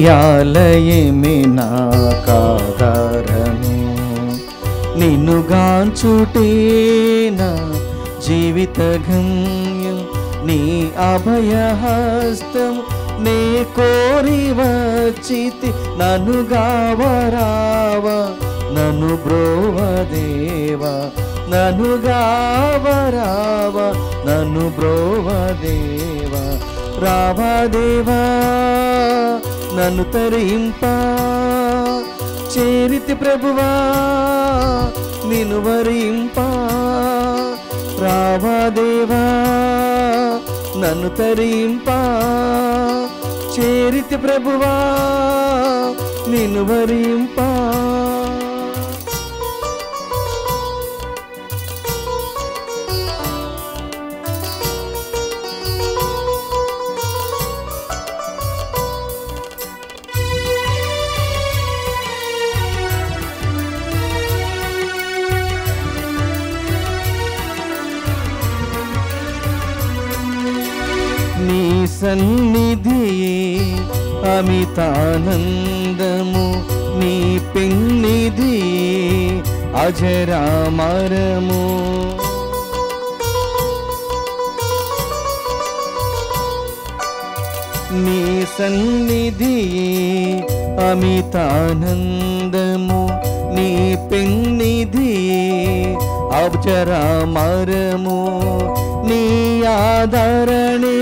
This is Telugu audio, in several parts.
ఆలయమే నాకాధారము నిన్నుగాంచుటే నా జీవిత గమ్యం నీ అభయహస్తం నే కోరి వచ్చితి నన్ను గావరావా నన్ను బ్రోవదేవా నన్ను గావరావా నన్ను బ్రోవదేవా రావాదేవా నన్ను తరింప చేరితి ప్రభువా నిన్ను వరింప రావాదేవా నన్ను తరింప చేరితి ప్రభువా నిన్ను వరింప నీ సన్నిధియే అమితానందము నీ పెన్నిధియే అజరామరము నీ సన్నిధియే అమితానందము నీ పెన్నిధియే అబ్జరామరము నీ ఆదరణే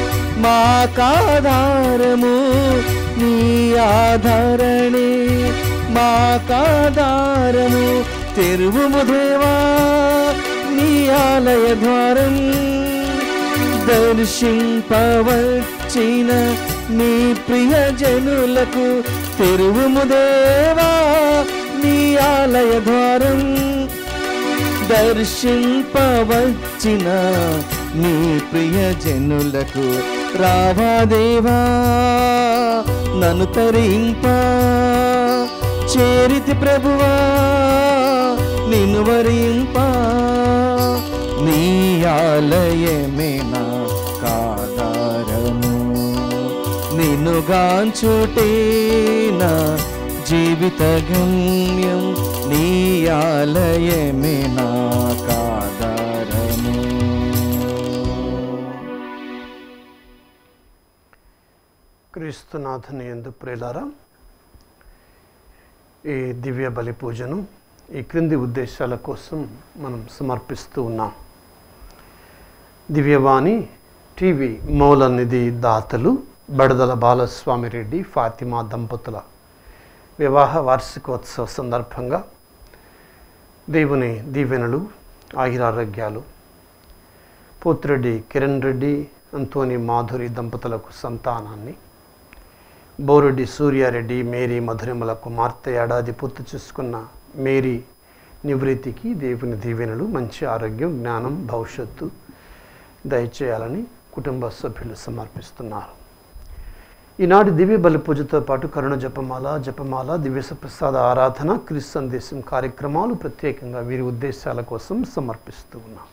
మాకాధారము నీ ఆదరణే మాకాధారము తెరువుము దేవా నీ ఆలయ ద్వారం దర్శింపవచ్చిన నీ ప్రియ జనులకు తెరువుము దేవా నీ ఆలయ ద్వారం దర్శింపవచ్చిన నీ ప్రియ జనులకు రావాదేవా నన్ను తరింప చేరితి ప్రభువా నిన్ను వరింప నీ ఆలయమే నా కాదారము నిన్ను గాంచుటే నా జీవిత గమ్యం నీ ఆలయమే నా కాదారము క్రీస్తునాథుని ఎందు ప్రేలారా ఈ దివ్య బలి పూజను ఈ క్రింది ఉద్దేశాల కోసం మనం సమర్పిస్తూ ఉన్నాం దివ్యవాణి టీవీ మూల నిధి దాతలు బడదల బాలస్వామి రెడ్డి ఫాతిమా దంపతుల వివాహ వార్షికోత్సవ సందర్భంగా దేవుని దీవెనలు ఆయురారోగ్యాలు పోతిరెడ్డి కిరణ్ రెడ్డి అంతోని మాధురి దంపతులకు సంతానాన్ని బోరెడ్డి సూర్యారెడ్డి మేరీ మధురిమల కుమార్తె ఏడాది పూర్తి చేసుకున్న మేరీ నివృత్తికి దేవుని దీవెనలు మంచి ఆరోగ్యం జ్ఞానం భవిష్యత్తు దయచేయాలని కుటుంబ సభ్యులు సమర్పిస్తున్నారు ఈనాటి దివ్య బలి పూజతో పాటు కరుణ జపమాల జపమాల దివ్య ప్రసాద ఆరాధన క్రిస్ సందేశం కార్యక్రమాలు ప్రత్యేకంగా వీరి ఉద్దేశాల కోసం సమర్పిస్తూ ఉన్నాం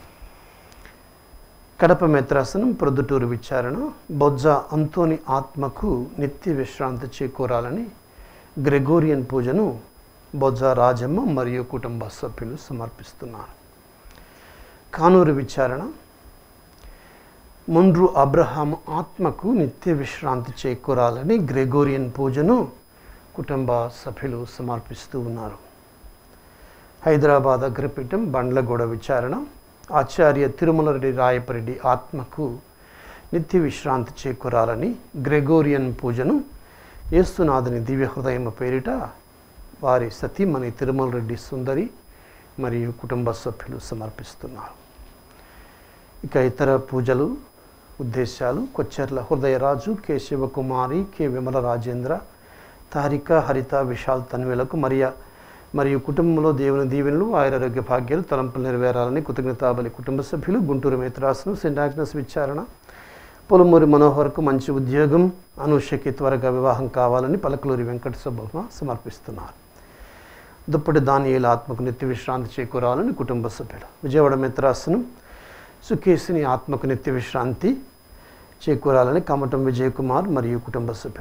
కడప మెత్రాసనం ప్రొద్దుటూరు విచారణ బొజ్జ అంతోని ఆత్మకు నిత్య విశ్రాంతి చేకూరాలని గ్రెగోరియన్ పూజను బొజ్జ రాజమ్మ మరియు కుటుంబ సభ్యులు సమర్పిస్తున్నారు కానూరు విచారణ ముండ్రు అబ్రహాం ఆత్మకు నిత్య విశ్రాంతి చేకూరాలని గ్రెగోరియన్ పూజను కుటుంబ సభ్యులు సమర్పిస్తూ ఉన్నారు హైదరాబాద్ అగ్రపీఠం బండ్లగూడ విచారణ ఆచార్య తిరుమలరెడ్డి రాయపరెడ్డి ఆత్మకు నిత్య విశ్రాంతి చేకూరాలని గ్రెగోరియన్ పూజను ఏస్తునాథుని దివ్య హృదయం పేరిట వారి సతీమణి తిరుమలరెడ్డి సుందరి మరియు కుటుంబ సభ్యులు సమర్పిస్తున్నారు ఇక ఇతర పూజలు ఉద్దేశాలు కొచ్చెర్ల హృదయరాజు కె శివకుమారి కె విమల రాజేంద్ర తారిక హరిత విశాల్ తన్వేలకు మరియ మరియు కుటుంబంలో దేవుని దీవెనలు ఆయురారోగ్య భాగ్యాలు తలంపులు నెరవేరాలని కృతజ్ఞతాబలి కుటుంబ సభ్యులు గుంటూరు మేత్రాసనం సెయింట్ ఆగ్నస్ విచారణ పొలమూరి మనోహర్కు మంచి ఉద్యోగం అనూషకి త్వరగా వివాహం కావాలని పలకలూరి వెంకట సుబ్బమ్మ సమర్పిస్తున్నారు దుప్పటి దానియేల ఆత్మకు నిత్య విశ్రాంతి చేకూరాలని కుటుంబ సభ్యులు విజయవాడ మిత్రాసనం సుకేసిని ఆత్మకు నిత్య విశ్రాంతి చేకూరాలని కమటం విజయ్ కుమార్ మరియు కుటుంబ సభ్యులు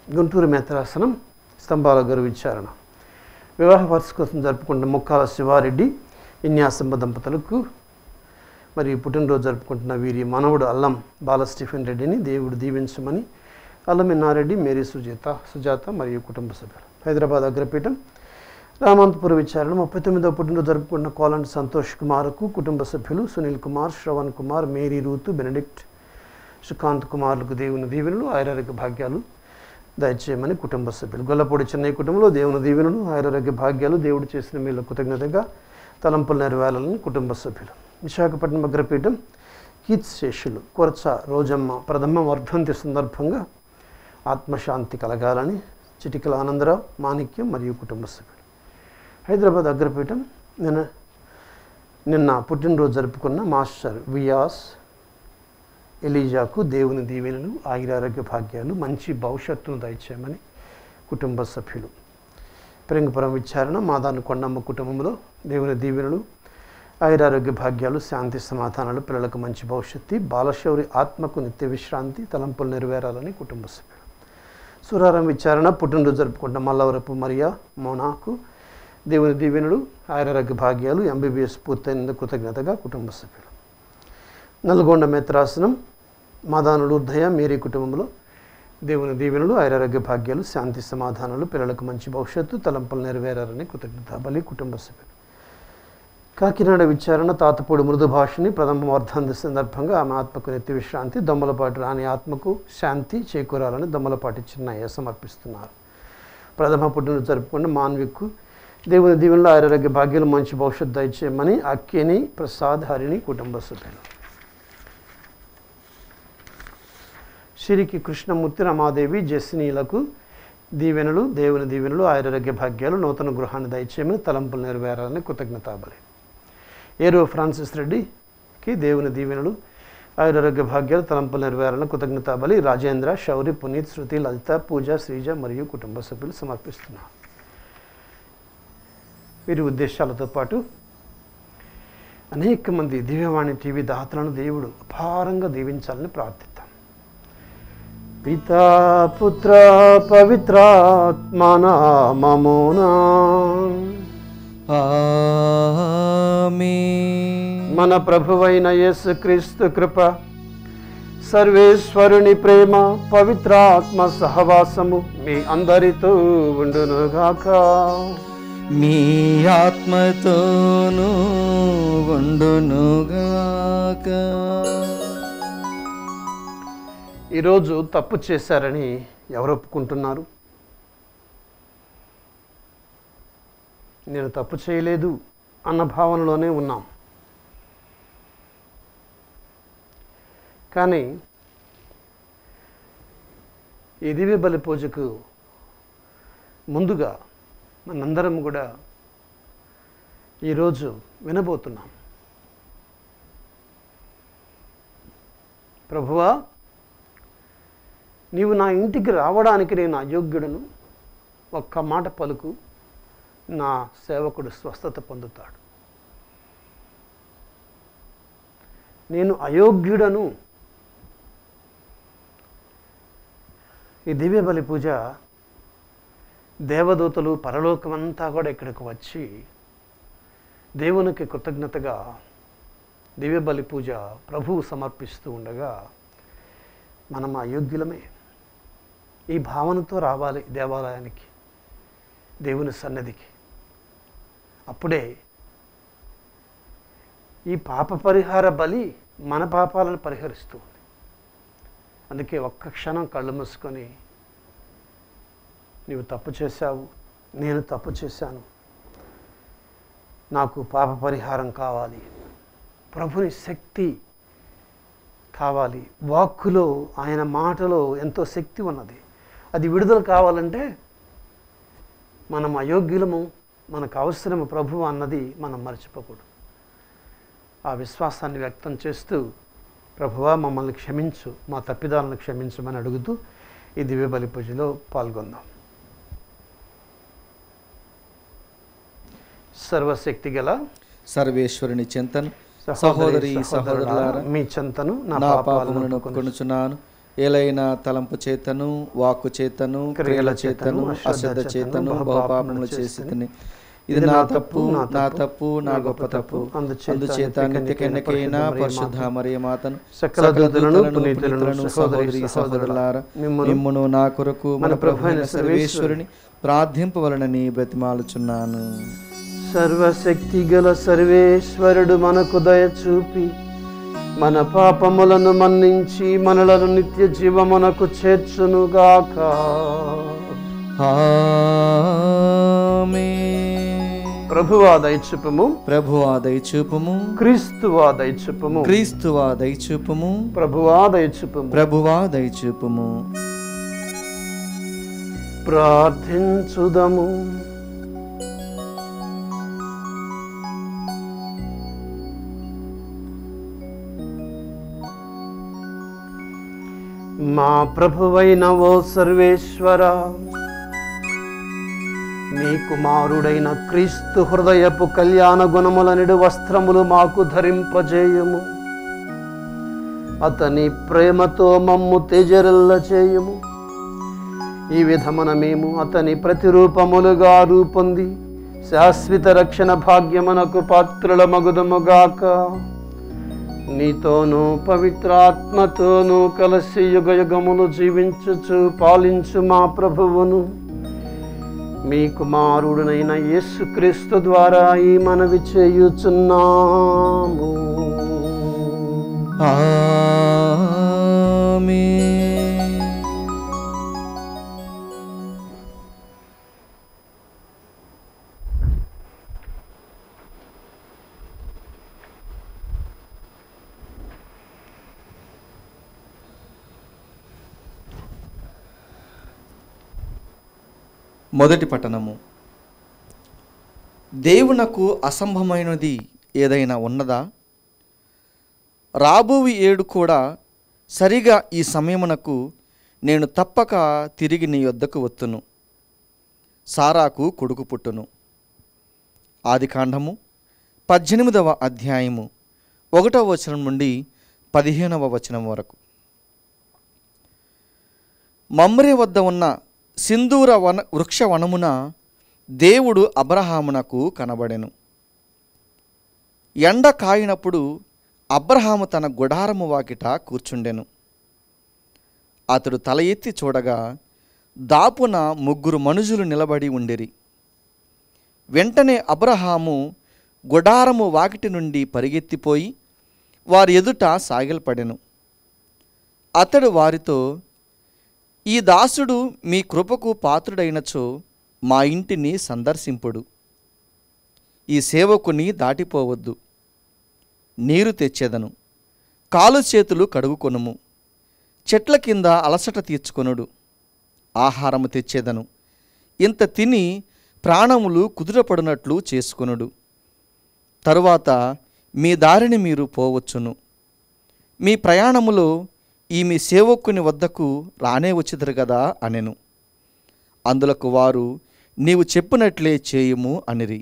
గుంటూరు మేత్రాసనం స్తంభాల గారు విచారణ వివాహ వార్షిక కోసం జరుపుకుంటున్న ముక్కాల శివారెడ్డి ఇన్యాసంబ దంపతులకు మరి పుట్టినరోజు జరుపుకుంటున్న వీరి మనవడు అల్లం బాల స్టీఫెన్ రెడ్డిని దేవుడు దీవించమని అల్లం ఎన్నారెడ్డి మేరీ సుజాత సుజాత మరియు కుటుంబ సభ్యులు హైదరాబాద్ అగ్రపీఠం రామంతపుర విచారణ ముప్పై తొమ్మిదవ పుట్టినరోజు జరుపుకున్న కోలంటి సంతోష్ కుమార్కు కుటుంబ సభ్యులు Sunil Kumar Shravan Kumar Mary Ruth Benedict Sukanth కుమార్లకు దేవుని దీవెనలు ఆయురారోగ్య భాగ్యాలు దయచేయమని కుటుంబ సభ్యులు గొల్లపూడి చెన్నై కుటుంబంలో దేవుని దీవెనలు ఆయురారోగ్య భాగ్యాలు దేవుడు చేసిన మీలో కృతజ్ఞతగా తలంపులు నెరవేరాలని కుటుంబ సభ్యులు విశాఖపట్నం అగ్రపీఠం కీత్ శేషులు కొరచ రోజమ్మ ప్రథమ వర్ధంతి సందర్భంగా ఆత్మశాంతి కలగాలని చిటికల ఆనందరావు మాణిక్యం మరియు కుటుంబ సభ్యులు హైదరాబాద్ అగ్రపీఠం నిన్న నిన్న పుట్టినరోజు జరుపుకున్న మాస్టర్ వియాస్ ఎలీజాకు దేవుని దీవెనలు ఆయురారోగ్య భాగ్యాలు మంచి భవిష్యత్తును దయచేయమని కుటుంబ సభ్యులు పెరంగపురం విచారణ మాదాను కొండమ్మ కుటుంబంలో దేవుని దీవెనలు ఆయురారోగ్య భాగ్యాలు శాంతి సమాధానాలు పిల్లలకు మంచి భవిష్యత్తు బాలశౌరి ఆత్మకు నిత్య విశ్రాంతి తలంపులు నెరవేరాలని కుటుంబ సభ్యులు సురారం విచారణ పుట్టినరోజు జరుపుకుంటున్న మల్లవరపు మరియా మోనాకు దేవుని దీవెనలు ఆయురారోగ్య భాగ్యాలు ఎంబీబీఎస్ పూర్తయిన కృతజ్ఞతగా కుటుంబ సభ్యులు నల్గొండ మేత్రాసనం మాదానుడు ఉదయ మేరీ కుటుంబంలో దేవుని దీవెనలు ఆయురారోగ్య భాగ్యాలు శాంతి సమాధానాలు పిల్లలకు మంచి భవిష్యత్తు తలంపులు నెరవేరారని కృతజ్ఞత బలి కుటుంబ సభ్యులు కాకినాడ విచారణ తాతపూడి మృదు భాషని ప్రథమ వర్ధంతి సందర్భంగా ఆమె ఆత్మకు నెత్తి విశ్రాంతి దొమ్మలపాటి రాణి ఆత్మకు శాంతి చేకూరాలని దొమ్మలపాటి చిన్నయ్య సమర్పిస్తున్నారు ప్రథమ పుట్టినరోజు జరుపుకున్న మాన్విక్కు దేవుని దీవెనలో ఆరోగ్య భాగ్యాలు మంచి భవిష్యత్తు దయచేయమని అక్కిని ప్రసాద్ హరిని కుటుంబ సభ్యులు సిరికి కృష్ణమూర్తి రమాదేవి జస్నీలకు దీవెనలు దేవుని దీవెనలు ఆయురారోగ్య భాగ్యాలు నూతన గృహాన్ని దయచేయమని తలంపులు నెరవేరాలని కృతజ్ఞతాబలి ఏరో ఫ్రాన్సిస్ రెడ్డికి దేవుని దీవెనలు ఆయురారోగ్య భాగ్యాలు తలంపులు నెరవేరాలని కృతజ్ఞతాబలి రాజేంద్ర శౌరి పునీత్ శృతి లలిత పూజ శ్రీజ మరియు కుటుంబ సభ్యులు సమర్పిస్తున్నారు వీరి ఉద్దేశాలతో పాటు అనేక మంది దివ్యవాణి టీవీ దాతలను దేవుడు అపారంగా దీవించాలని ప్రార్థిద్దాం పితా పుత్ర పవిత్రాత్మనామమునా ఆమేన్. మన ప్రభువైన యేసుక్రీస్తు కృప సర్వేశ్వరుని ప్రేమ పవిత్రాత్మ సహవాసము మీ అందరితో ఉండునుగాక మీ ఆత్మతోనూ ఉండునుగాక ఈరోజు తప్పు చేశారని ఎవరు ఒప్పుకుంటున్నారు నేను తప్పు చేయలేదు అన్న భావనలోనే ఉన్నాం కానీ ఈ దివ్య బలి పూజకు ముందుగా మనందరం కూడా ఈరోజు వినబోతున్నాం ప్రభువా నీవు నా ఇంటికి రావడానికి నేను అయోగ్యుడను ఒక్క మాట పలుకు నా సేవకుడు స్వస్థత పొందుతాడు నేను అయోగ్యుడను ఈ దివ్య బలి పూజ దేవదూతలు పరలోకమంతా కూడా ఇక్కడికి వచ్చి దేవునికి కృతజ్ఞతగా దివ్య బలి పూజ ప్రభువు సమర్పిస్తూ ఉండగా మనం అయోగ్యులమే ఈ భావనతో రావాలి దేవాలయానికి దేవుని సన్నిధికి అప్పుడే ఈ పాప పరిహార బలి మన పాపాలను పరిహరిస్తుంది అందుకే ఒక్క క్షణం కళ్ళు మూసుకొని నీవు తప్పు చేశావు నేను తప్పు చేశాను నాకు పాప పరిహారం కావాలి ప్రభుని శక్తి కావాలి వాక్కులో ఆయన మాటలో ఎంతో శక్తి ఉన్నది అది విడుదల కావాలంటే మనం అయోగ్యులము మనకు అవసరము ప్రభు అన్నది మనం మర్చిపోకూడదు ఆ విశ్వాసాన్ని వ్యక్తం చేస్తూ ప్రభువా మమ్మల్ని క్షమించు మా తప్పిదాలను క్షమించమని అడుగుతూ ఈ దివ్య బలి పూజలో పాల్గొందాం సర్వశక్తి గల సర్వేశ్వరుని చింతన్ సహోదరి సహోదరులారా మీ చెంతను నా నా పాపాలను పాపములను ఒప్పుకొనుచు. కొనుచున్నాను ఏలైన తలంపు చేతను వాక్కు చేతను క్రియల చేతను అశ్రద్ధ చేతను బహుపాపములు చేసి ఇది నా తప్పు నా తప్పు నా గొప్ప తప్పు అందుచేత నిత్య కన్యకైన పరిశుద్ధ మరియ మాతను సకల దూతలను, పునీతులను, సహోదరి, సహోదరులారా మిమ్మును మిమ్మును నా కొరకు మన ప్రభు అయిన సర్వేశ్వరుని ప్రార్థింపవలనని బ్రతిమాలుచున్నాను సర్వశక్తి గల సర్వేశ్వరుడు మనకు దయ చూపి మన పాపములను మన్నించి మనలను నిత్య జీవమునకు చేర్చునుగాక ఆమేన్. ప్రభువా దయచూపము ప్రభువా దయచూపుము క్రీస్తువా దయచూపము క్రీస్తువా దయచూపుము ప్రభువా దయచూపము ప్రభువా దయచూపుము ప్రార్థించుదము మా ప్రభువైన ఓ సర్వేశ్వర మీ కుమారుడైన క్రీస్తు హృదయపు కళ్యాణ గుణములనిడు వస్త్రములు మాకు ధరింపజేయుము అతని ప్రేమతో మమ్ము తేజరిల్ల చేయుము ఈ విధమున మేము అతని ప్రతిరూపములుగా రూపొంది శాశ్వత రక్షణ భాగ్యమునకు పాత్రుల మగుదముగాక నీతోనూ పవిత్రాత్మతోనూ కలిసి యుగ యుగములు జీవించుచు పాలించు మా ప్రభువును మీ కుమారుడునైన యేసుక్రీస్తు ద్వారా ఈ మనవి చేయుచున్నాము ఆమేన్. మొదటి పట్టణము దేవునకు అసంభవమైనది ఏదైనా ఉన్నదా రాబోవి ఏడు కూడా సరిగా ఈ సమయమునకు నేను తప్పక తిరిగి నీ యొద్దకు వత్తును సారాకు కొడుకు పుట్టును ఆదికాండము పద్దెనిమిదవ అధ్యాయము ఒకటవ వచనం నుండి పదిహేనవ వచనం వరకు మమ్రే వద్ద ఉన్న సింధూర వన వృక్ష వనమున దేవుడు అబ్రహామునకు కనబడెను ఎండ కాయినప్పుడు అబ్రహాము తన గుడారము వాకిట కూర్చుండెను అతడు తల ఎత్తి చూడగా దాపున ముగ్గురు మనుషులు నిలబడి ఉండిరి వెంటనే అబ్రహాము గుడారము వాకిటి నుండి పరిగెత్తిపోయి వారి ఎదుట సాగిలపడెను అతడు వారితో ఈ దాసుడు మీ కృపకు పాత్రుడైనచో మా ఇంటిని సందర్శింపుడు ఈ సేవకుని దాటిపోవద్దు నీరు తెచ్చేదను కాలు చేతులు కడుగుకొనుము చెట్ల కింద అలసట తీర్చుకొనుడు ఆహారము తెచ్చేదను ఇంత తిని ప్రాణములు కుదురపడినట్లు చేసుకొనుడు తరువాత మీ దారిని మీరు పోవచ్చును మీ ప్రయాణములో ఈ మీ సేవకుని వద్దకు రానే వచ్చిదరు కదా అనెను అందులకు వారు నీవు చెప్పినట్లే చేయుము అనిరి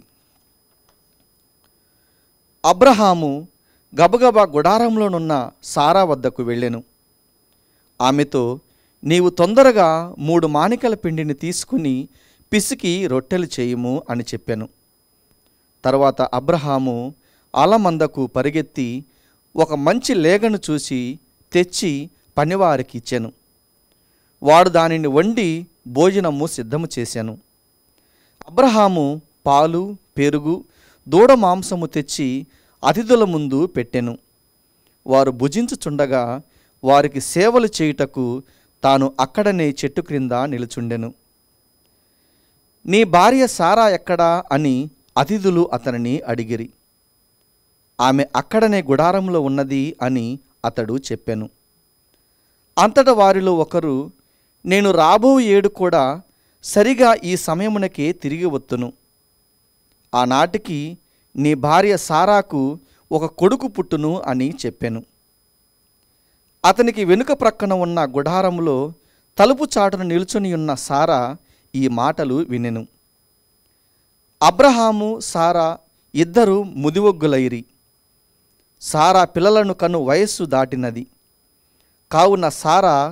అబ్రహాము గబగబా గుడారంలోనున్న సారా వద్దకు వెళ్ళెను ఆమెతో నీవు తొందరగా మూడు మానికల పిండిని తీసుకుని పిసికి రొట్టెలు చేయుము అని చెప్పాను తర్వాత అబ్రహాము అలమందకు పరిగెత్తి ఒక మంచి లేగను చూసి తెచ్చి పనివారికి ఇచ్చాను వాడు దానిని వండి భోజనము సిద్ధము చేశాను అబ్రహాము పాలు పెరుగు దూడ మాంసము తెచ్చి అతిథుల ముందు పెట్టెను వారు భుజించుచుండగా వారికి సేవలు చేయుటకు తాను అక్కడనే చెట్టు క్రింద నిలుచుండెను నీ భార్య సారా ఎక్కడా అని అతిథులు అతనిని అడిగిరి ఆమె అక్కడనే గుడారంలో ఉన్నది అని అతడు చెప్పెను అంతట వారిలో ఒకరు నేను రాబో ఏడు కూడా సరిగా ఈ సమయమునకే తిరిగి వత్తును ఆనాటికి నీ భార్య సారాకు ఒక కొడుకు పుట్టును అని చెప్పెను అతనికి వెనుక ప్రక్కన ఉన్న గుడారములో తలుపు చాటున నిల్చుని ఉన్న సారా ఈ మాటలు వినెను అబ్రహాము సారా ఇద్దరు ముదివొగ్గులైరి సారా పిల్లలను కను వయస్సు దాటినది కావున సారా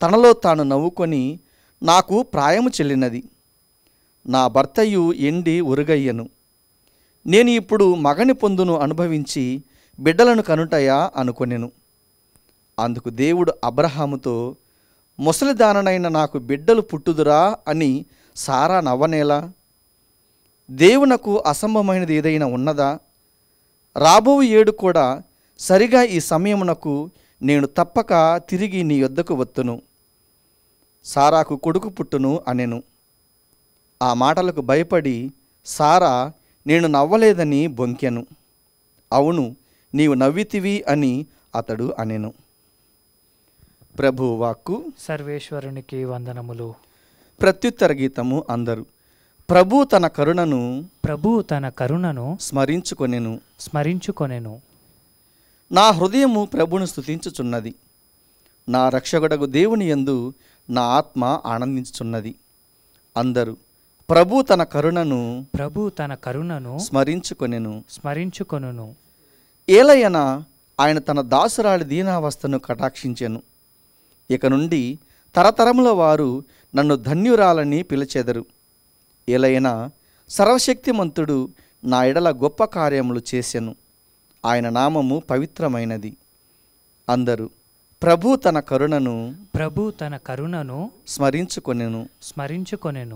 తనలో తాను నవ్వుకొని నాకు ప్రాయము చెల్లినది నా భర్తయు ఎండి ఉరుగయ్యను నేను ఇప్పుడు మగని పొందును అనుభవించి బిడ్డలను కనుటయా అనుకొనెను అందుకు దేవుడు అబ్రహాముతో ముసలిదాననైన నాకు బిడ్డలు పుట్టుదురా అని సారా నవ్వనేలా దేవునకు అసంభవమైనది ఏదైనా ఉన్నదా రాబో ఏడు కూడా సరిగా ఈ సమయమునకు నేను తప్పక తిరిగి నీ యొద్దకు వత్తును సారాకు కొడుకు పుట్టును అనెను ఆ మాటలకు భయపడి సారా నేను నవ్వలేదని బొంకెను అవును నీవు నవ్వితివి అని అతడు అనెను ప్రభు వాక్కు సర్వేశ్వరునికి వందనములు ప్రత్యుత్తర గీతము అందరు ప్రభు తన కరుణను ప్రభు తన కరుణను స్మరించుకొనెను స్మరించుకొనెను నా హృదయము ప్రభును స్తుతించుచున్నది నా రక్షకుడగు దేవుని యందు నా ఆత్మ ఆనందించుచున్నది అందరూ ప్రభు తన కరుణను ప్రభు తన కరుణను స్మరించుకొనెను స్మరించుకొనును ఏలయన ఆయన తన దాసురాలి దీనావస్థను కటాక్షించెను ఇక నుండి తరతరముల వారు నన్ను ధన్యురాలని పిలిచెదరు ఏలయన సర్వశక్తిమంతుడు నా ఎడల గొప్ప కార్యములు చేసెను ఆయన నామము పవిత్రమైనది అందరూ ప్రభు తన కరుణను ప్రభు తన కరుణను స్మరించుకొనెను స్మరించుకొనెను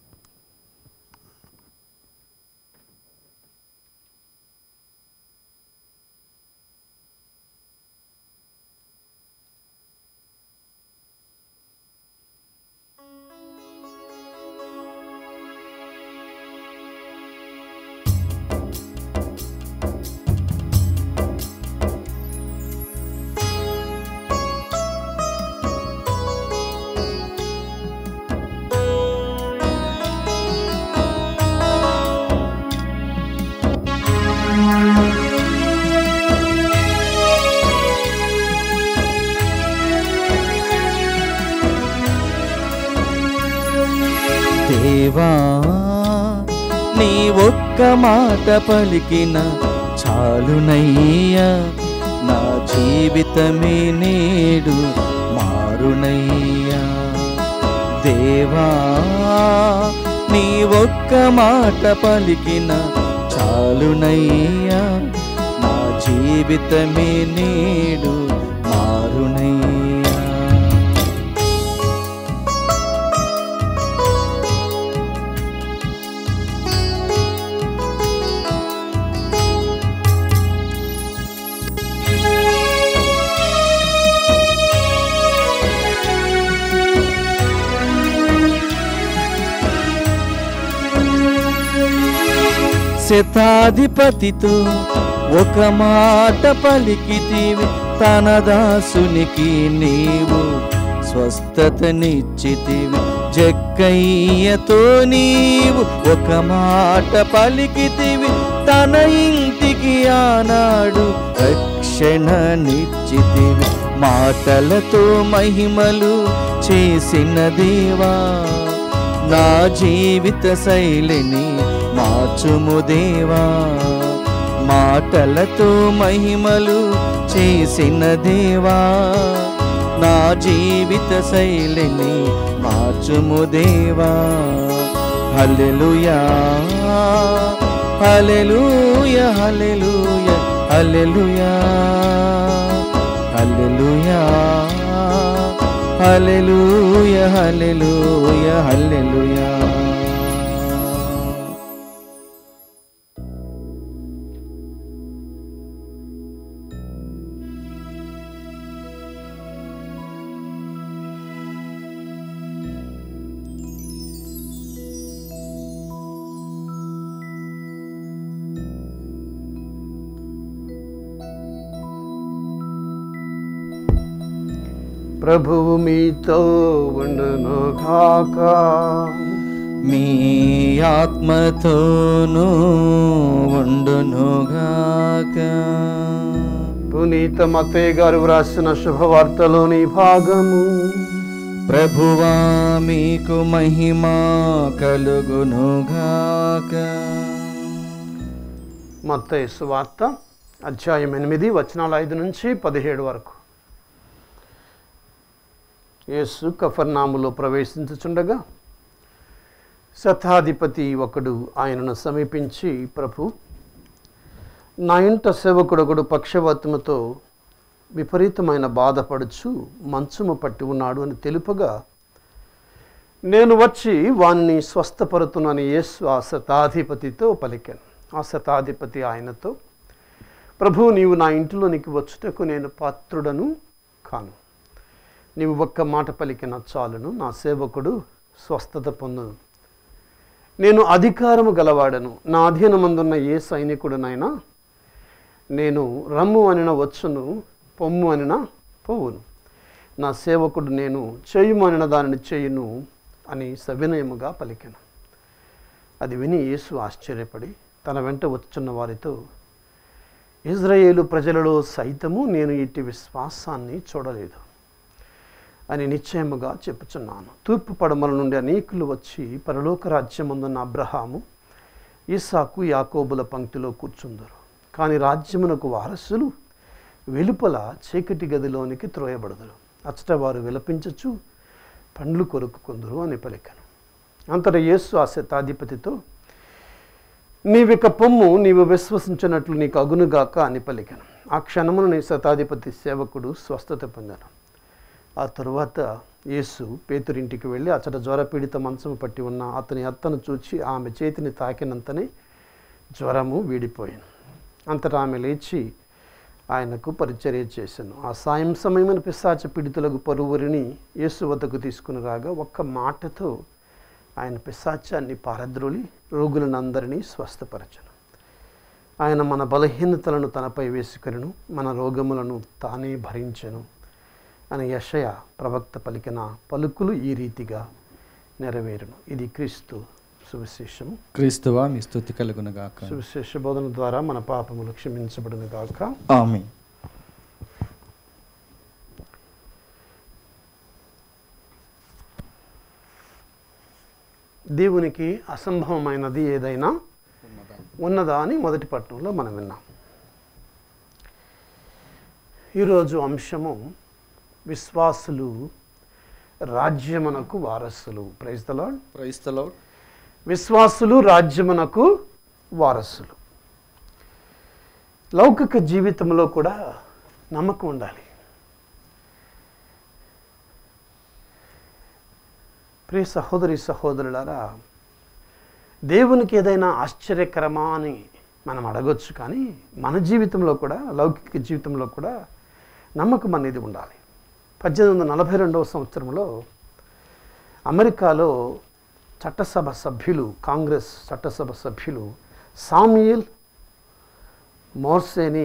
దేవా నీ ఒక్క మాట పలికిన చాలునయ్యా నా జీవితమే నేడు మారునయ్యా దేవా నీ ఒక్క మాట పలికిన చాలునయ్యా నా జీవితమే నేడు మారునయ్యా శతాధిపతితో ఒక మాట పలికితివి తన దాసునికి నీవు స్వస్థతనిచ్చితివి జక్కయ్యతో నీవు ఒక మాట పలికితివి తన ఇంటికి ఆనాడు రక్షణనిచ్చితివి మాటలతో మహిమలు చేసిన దేవా నా జీవిత శైలిని మార్చుము దేవా మాటలతో మహిమలు చేసిన దేవా నా జీవిత శైలిని మార్చుము దేవా హల్లెలూయా హల్లెలూయా హల్లెలూయా హల్లెలూయా హల్లెలూయా హల్లెలూయా హల్లెలూయా హల్లెలూయా ప్రభువు మీతో ఉండును కాక మీ ఆత్మతోనూ ఉండునుగాక పునీత మత్తయ్య గారు వ్రాసిన శుభవార్తలోని భాగము ప్రభువా మీకు మహిమా కలుగునుగాక మత్తయి సువార్త అధ్యాయం ఎనిమిది వచనాలు ఐదు నుంచి పదిహేడు వరకు యేసు కఫర్నాములో ప్రవేశించుచుండగా శతాధిపతి ఒకడు ఆయనను సమీపించి ప్రభు నా ఇంట సేవకుడొకడు పక్షవాతముతో విపరీతమైన బాధపడుచు మంచము పట్టి ఉన్నాడు అని తెలుపగా నేను వచ్చి వాణ్ణి స్వస్థపరుతునని యేసు ఆ శతాధిపతితో పలికాను ఆ శతాధిపతి ఆయనతో ప్రభు నీవు నా ఇంటిలోనికి వచ్చుటకు నేను పాత్రుడను కాను నీవు ఒక్క మాట పలికిన చాలును నా సేవకుడు స్వస్థత పొందును నేను అధికారము గలవాడను నా అధీనమందున్న ఏ సైనికుడునైనా నేను రమ్ము అనిన వచ్చును పొమ్ము అనిన పోవును నా సేవకుడు నేను చేయుము అనిన దానిని చేయును అని సవినయముగా పలికాను అది విని యేసు ఆశ్చర్యపడి తన వెంట వచ్చున్న వారితో ఇజ్రాయేలు ప్రజలలో సైతము నేను ఇట్టి విశ్వాసాన్ని చూడలేదు అని నిశ్చయముగా చెప్పుచున్నాను తూర్పు పడమల నుండి అనేకులు వచ్చి పరలోక రాజ్యమందున్న అబ్రహాము ఈసాకు యాకోబుల పంక్తిలో కూర్చుందరు కానీ రాజ్యమునకు వారసులు వెలుపల చీకటి గదిలోనికి త్రోయబడదురు అచ్చట వారు విలపించచ్చు పండ్లు కొరుక్కుందరు అని పలికను అంతట యేసు ఆ శతాధిపతితో నీవిక పొమ్ము నీవు విశ్వసించినట్లు నీకు అగునుగాక అని పలికాను ఆ క్షణమున నీ శతాధిపతి సేవకుడు స్వస్థత పొందాను ఆ తరువాత యేసు పేతురింటికి వెళ్ళి అచ్చట జ్వరపీడిత మంచము పట్టి ఉన్న అతని అత్తను చూచి ఆమె చేతిని తాకినంతనే జ్వరము వీడిపోయాను అంతటా ఆమె లేచి ఆయనకు పరిచర్య చేశాను ఆ సాయం సమయమైన పిశాచ పీడితులకు పరువురిని యేసు వద్దకు తీసుకుని రాగా ఒక్క మాటతో ఆయన పిశాచాన్ని పారద్రోలి రోగులను అందరినీ స్వస్థపరచను ఆయన మన బలహీనతలను తనపై వేసుకొనను మన రోగములను తానే భరించెను అని యషయ ప్రవక్త పలికిన పలుకులు ఈ రీతిగా నెరవేరును ఇది క్రీస్తు సువిశేషము క్రీస్తువా మీ స్థుతి కలుగునగాక సువిశేష బోధన ద్వారా మన పాపములు క్షమించబడును గాక ఆమె దేవునికి అసంభవమైనది ఏదైనా ఉన్నదా అని మొదటి పట్టణంలో మనం విన్నాం ఈరోజు అంశము విశ్వాసులు రాజ్యమునకు వారసులు ప్రైజ్ ద లార్డ్ క్రైస్తలో విశ్వాసులు రాజ్యమునకు వారసులు లౌకిక జీవితంలో కూడా నమ్మకం ఉండాలి ప్రియ సహోదరి సహోదరులారా దేవునికి ఏదైనా ఆశ్చర్యకరమా అని మనం అడగొచ్చు కానీ మన జీవితంలో కూడా లౌకిక జీవితంలో కూడా నమ్మకం అనేది ఉండాలి పద్దెనిమిది వందల నలభై రెండవ సంవత్సరంలో అమెరికాలో చట్టసభ సభ్యులు కాంగ్రెస్ చట్టసభ సభ్యులు సామ్యుల్ మోర్సేని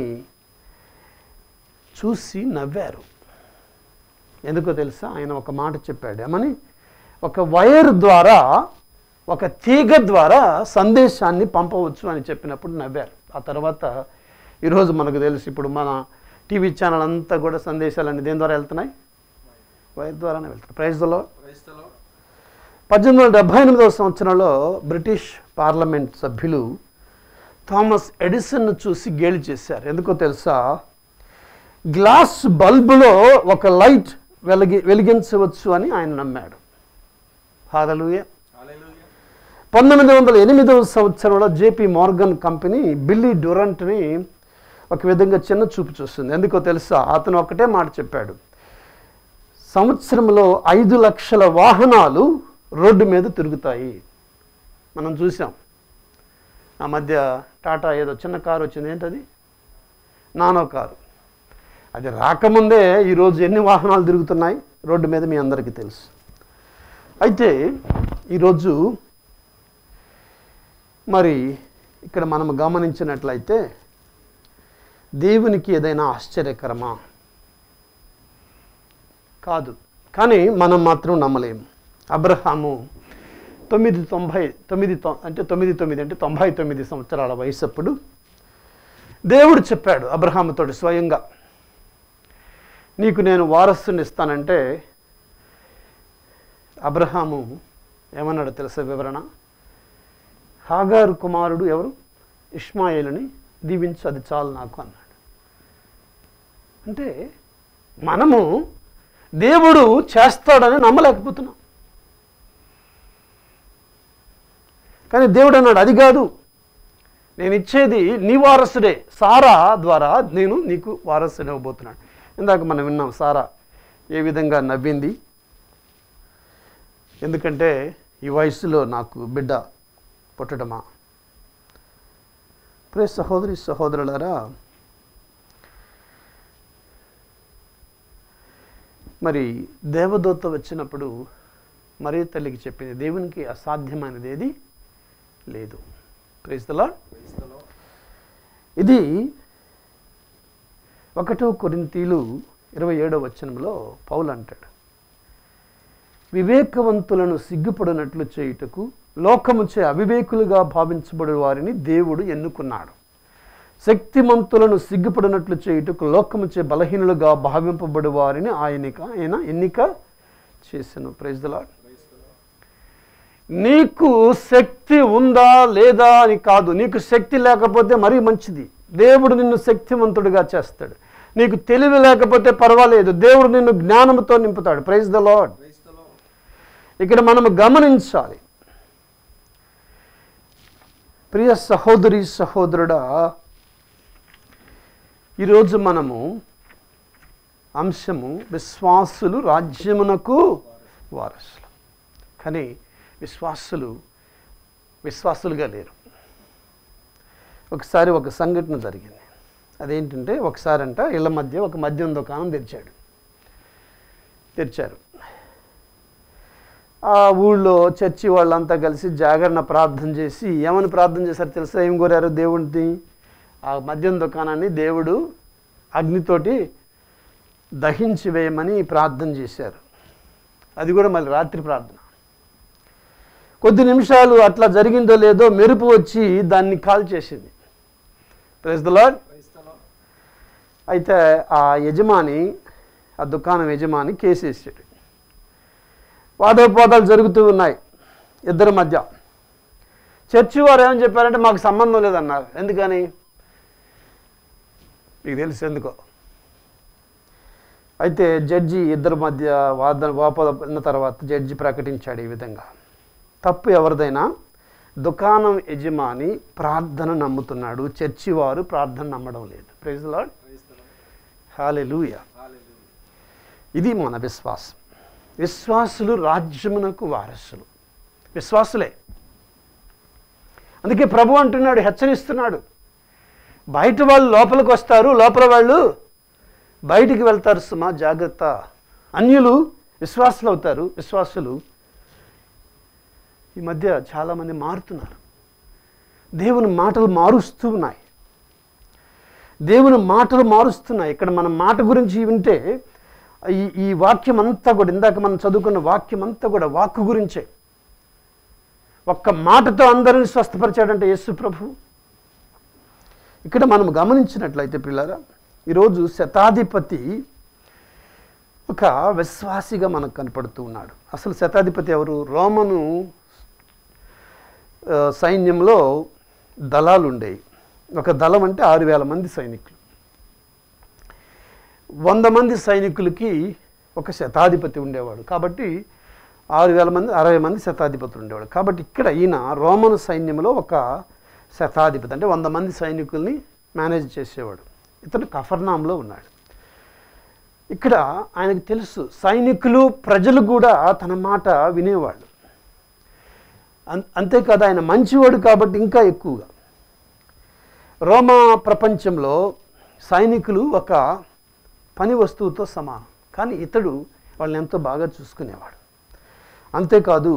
చూసి నవ్వారు ఎందుకో తెలుసా ఆయన ఒక మాట చెప్పాడు ఏమని ఒక వైర్ ద్వారా ఒక తీగ ద్వారా సందేశాన్ని పంపవచ్చు అని చెప్పినప్పుడు నవ్వారు ఆ తర్వాత ఈరోజు మనకు తెలుసు ఇప్పుడు మన టీవీ ఛానల్ అంతా కూడా సందేశాలన్నీ దేని ద్వారా వెళ్తున్నాయి వైర్ ద్వారానే వెళ్తున్నాయి ప్రైజ్లో పద్దెనిమిది వందల డెబ్భై ఎనిమిదవ సంవత్సరంలో బ్రిటిష్ పార్లమెంట్ సభ్యులు థామస్ ఎడిసన్ను చూసి గేలి చేశారు ఎందుకో తెలుసా గ్లాస్ బల్బులో ఒక లైట్ వెలిగి వెలిగించవచ్చు అని ఆయన నమ్మాడు హాలలుయ పంతొమ్మిది వందల ఎనిమిదవ సంవత్సరంలో జేపీ మార్గన్ కంపెనీ బిల్లీ డ్యూరంట్ని ఒక విధంగా చిన్న చూపు చూస్తుంది ఎందుకో తెలుసా అతను ఒకటే మాట చెప్పాడు సంవత్సరంలో ఐదు లక్షల వాహనాలు రోడ్డు మీద తిరుగుతాయి మనం చూసాం ఆ మధ్య టాటా ఏదో చిన్న కారు వచ్చింది ఏంటది నానో కారు అది రాకముందే ఈరోజు ఎన్ని వాహనాలు తిరుగుతున్నాయి రోడ్డు మీద మీ అందరికీ తెలుసు అయితే ఈరోజు మరి ఇక్కడ మనం గమనించినట్లయితే దేవునికి ఏదైనా ఆశ్చర్యకరమా కాదు కానీ మనం మాత్రం నమ్మలేము అబ్రహాము తొమ్మిది తొంభై తొమ్మిది తొ- అంటే తొమ్మిది తొమ్మిది అంటే తొంభై తొమ్మిది సంవత్సరాల వయసు అప్పుడు దేవుడు చెప్పాడు అబ్రహాముతోటి స్వయంగా నీకు నేను వారసుని ఇస్తానంటే అబ్రహాము ఏమన్నాడు తెలుసా వివరణ హాగారు కుమారుడు ఎవరు ఇష్మాయేలుని దీవించు అది చాలు నాకు అన్నాడు అంటే మనము దేవుడు చేస్తాడని నమ్మలేకపోతున్నాం కానీ దేవుడు అన్నాడు అది కాదు నేను ఇచ్చేది నీ వారసుడే సారా ద్వారా నేను నీకు వారసుని ఇవ్వబోతున్నాను ఇందాక మనం విన్నాం సారా ఏ విధంగా నవ్వింది ఎందుకంటే ఈ వయసులో నాకు బిడ్డ పుట్టడమా ప్రే సహోదరి సహోదరులారా మరి దేవదూత వచ్చినప్పుడు మరీ తల్లికి చెప్పింది దేవునికి అసాధ్యమైనది ఏది లేదు క్రైస్తలా ఇది ఒకటో కొరింతీలు ఇరవై ఏడో వచనంలో పౌలు అంటాడు వివేకవంతులను సిగ్గుపడినట్లు చేయుటకు లోకముచే అవివేకులుగా భావించబడే వారిని దేవుడు ఎన్నుకున్నాడు శక్తిమంతులను సిగ్గుపడినట్లు చేయుటకు లోకముచే బలహీనులుగా భావింపబడి వారిని ఆయనక ఆయన ఎన్నిక చేసెను ప్రైజ్ ద లార్డ్ నీకు శక్తి ఉందా లేదా అని కాదు నీకు శక్తి లేకపోతే మరీ మంచిది దేవుడు నిన్ను శక్తివంతుడిగా చేస్తాడు నీకు తెలివి లేకపోతే పర్వాలేదు దేవుడు నిన్ను జ్ఞానంతో నింపుతాడు ప్రైజ్ ద లార్డ్ ఇక్కడ మనము గమనించాలి ప్రియ సహోదరి సహోదరుడా ఈరోజు మనము అంశము విశ్వాసులు రాజ్యమునకు వారసులు కానీ విశ్వాసులు విశ్వాసులుగా లేరు ఒకసారి ఒక సంఘటన జరిగింది అదేంటంటే ఒకసారి అంట ఇళ్ళ మధ్య ఒక మద్యం దుకాణం తెరిచాడు తెరిచారు ఆ ఊళ్ళో చర్చి వాళ్ళంతా కలిసి జాగరణ ప్రార్థన చేసి ఏమని ప్రార్థన చేశారు తెలుసా ఏం కోరారు దేవుడిని ఆ మద్యం దుకాణాన్ని దేవుడు అగ్నితోటి దహించి వేయమని ప్రార్థన చేశారు అది కూడా మళ్ళీ రాత్రి ప్రార్థన కొద్ది నిమిషాలు అట్లా జరిగిందో లేదో మెరుపు వచ్చి దాన్ని కాల్ చేసింది ప్రెస్ ద లాడ్ అయితే ఆ యజమాని ఆ దుకాణం యజమాని కేసేసాడు వాదోపాదాలు జరుగుతూ ఉన్నాయి ఇద్దరి మధ్య చర్చి వారు ఏమని చెప్పారంటే మాకు సంబంధం లేదన్నారు ఎందుకని మీకు తెలుసు ఎందుకో అయితే జడ్జి ఇద్దరి మధ్య వాదన వాపోదన్న తర్వాత జడ్జి ప్రకటించాడు ఈ విధంగా తప్పు ఎవరిదైనా దుకాణం యజమాని ప్రార్థన నమ్ముతున్నాడు చర్చి వారు ప్రార్థన నమ్మడం లేదు ప్రైజ్ లాడ్ హాలెలూయ ఇది మన విశ్వాసం విశ్వాసులు రాజ్యమునకు వారసులు విశ్వాసులే అందుకే ప్రభు అంటున్నాడు హెచ్చరిస్తున్నాడు బయట వాళ్ళు లోపలికి వస్తారు లోపల వాళ్ళు బయటికి వెళ్తారు సుమా జాగ్రత్త అన్యులు విశ్వాసులు అవుతారు విశ్వాసులు ఈ మధ్య చాలామంది మారుతున్నారు దేవుని మాటలు మారుస్తూ ఉన్నాయి దేవుని మాటలు మారుస్తున్నాయి ఇక్కడ మన మాట గురించి వింటే ఈ ఈ వాక్యం అంతా కూడా ఇందాక మనం చదువుకున్న వాక్యం అంతా కూడా వాక్కు గురించే ఒక్క మాటతో అందరిని స్వస్థపరిచాడంటే యేసు ప్రభు ఇక్కడ మనం గమనించినట్లయితే పిల్లరా ఈరోజు శతాధిపతి ఒక విశ్వాసిగా మనకు కనపడుతూ ఉన్నాడు అసలు శతాధిపతి ఎవరు రోమను ఆ, సైన్యంలో దళాలు ఉండేవి ఒక దళం అంటే ఆరు వేల మంది సైనికులు వంద మంది సైనికులకి ఒక శతాధిపతి ఉండేవాడు కాబట్టి ఆరు వేల మంది అరవై మంది శతాధిపతులు ఉండేవాడు కాబట్టి ఇక్కడ ఈయన రోమన్ సైన్యంలో ఒక శతాధిపతి అంటే వంద మంది సైనికుల్ని మేనేజ్ చేసేవాడు ఇతను కఫర్నాంలో ఉన్నాడు ఇక్కడ ఆయనకు తెలుసు సైనికులు ప్రజలు కూడా తన మాట వినేవాళ్ళు అం- అంతేకాదు ఆయన మంచివాడు కాబట్టి ఇంకా ఎక్కువగా రోమా ప్రపంచంలో సైనికులు ఒక పని వస్తువుతో సమానం కానీ ఇతడు వాళ్ళని ఎంతో బాగా చూసుకునేవాడు అంతేకాదు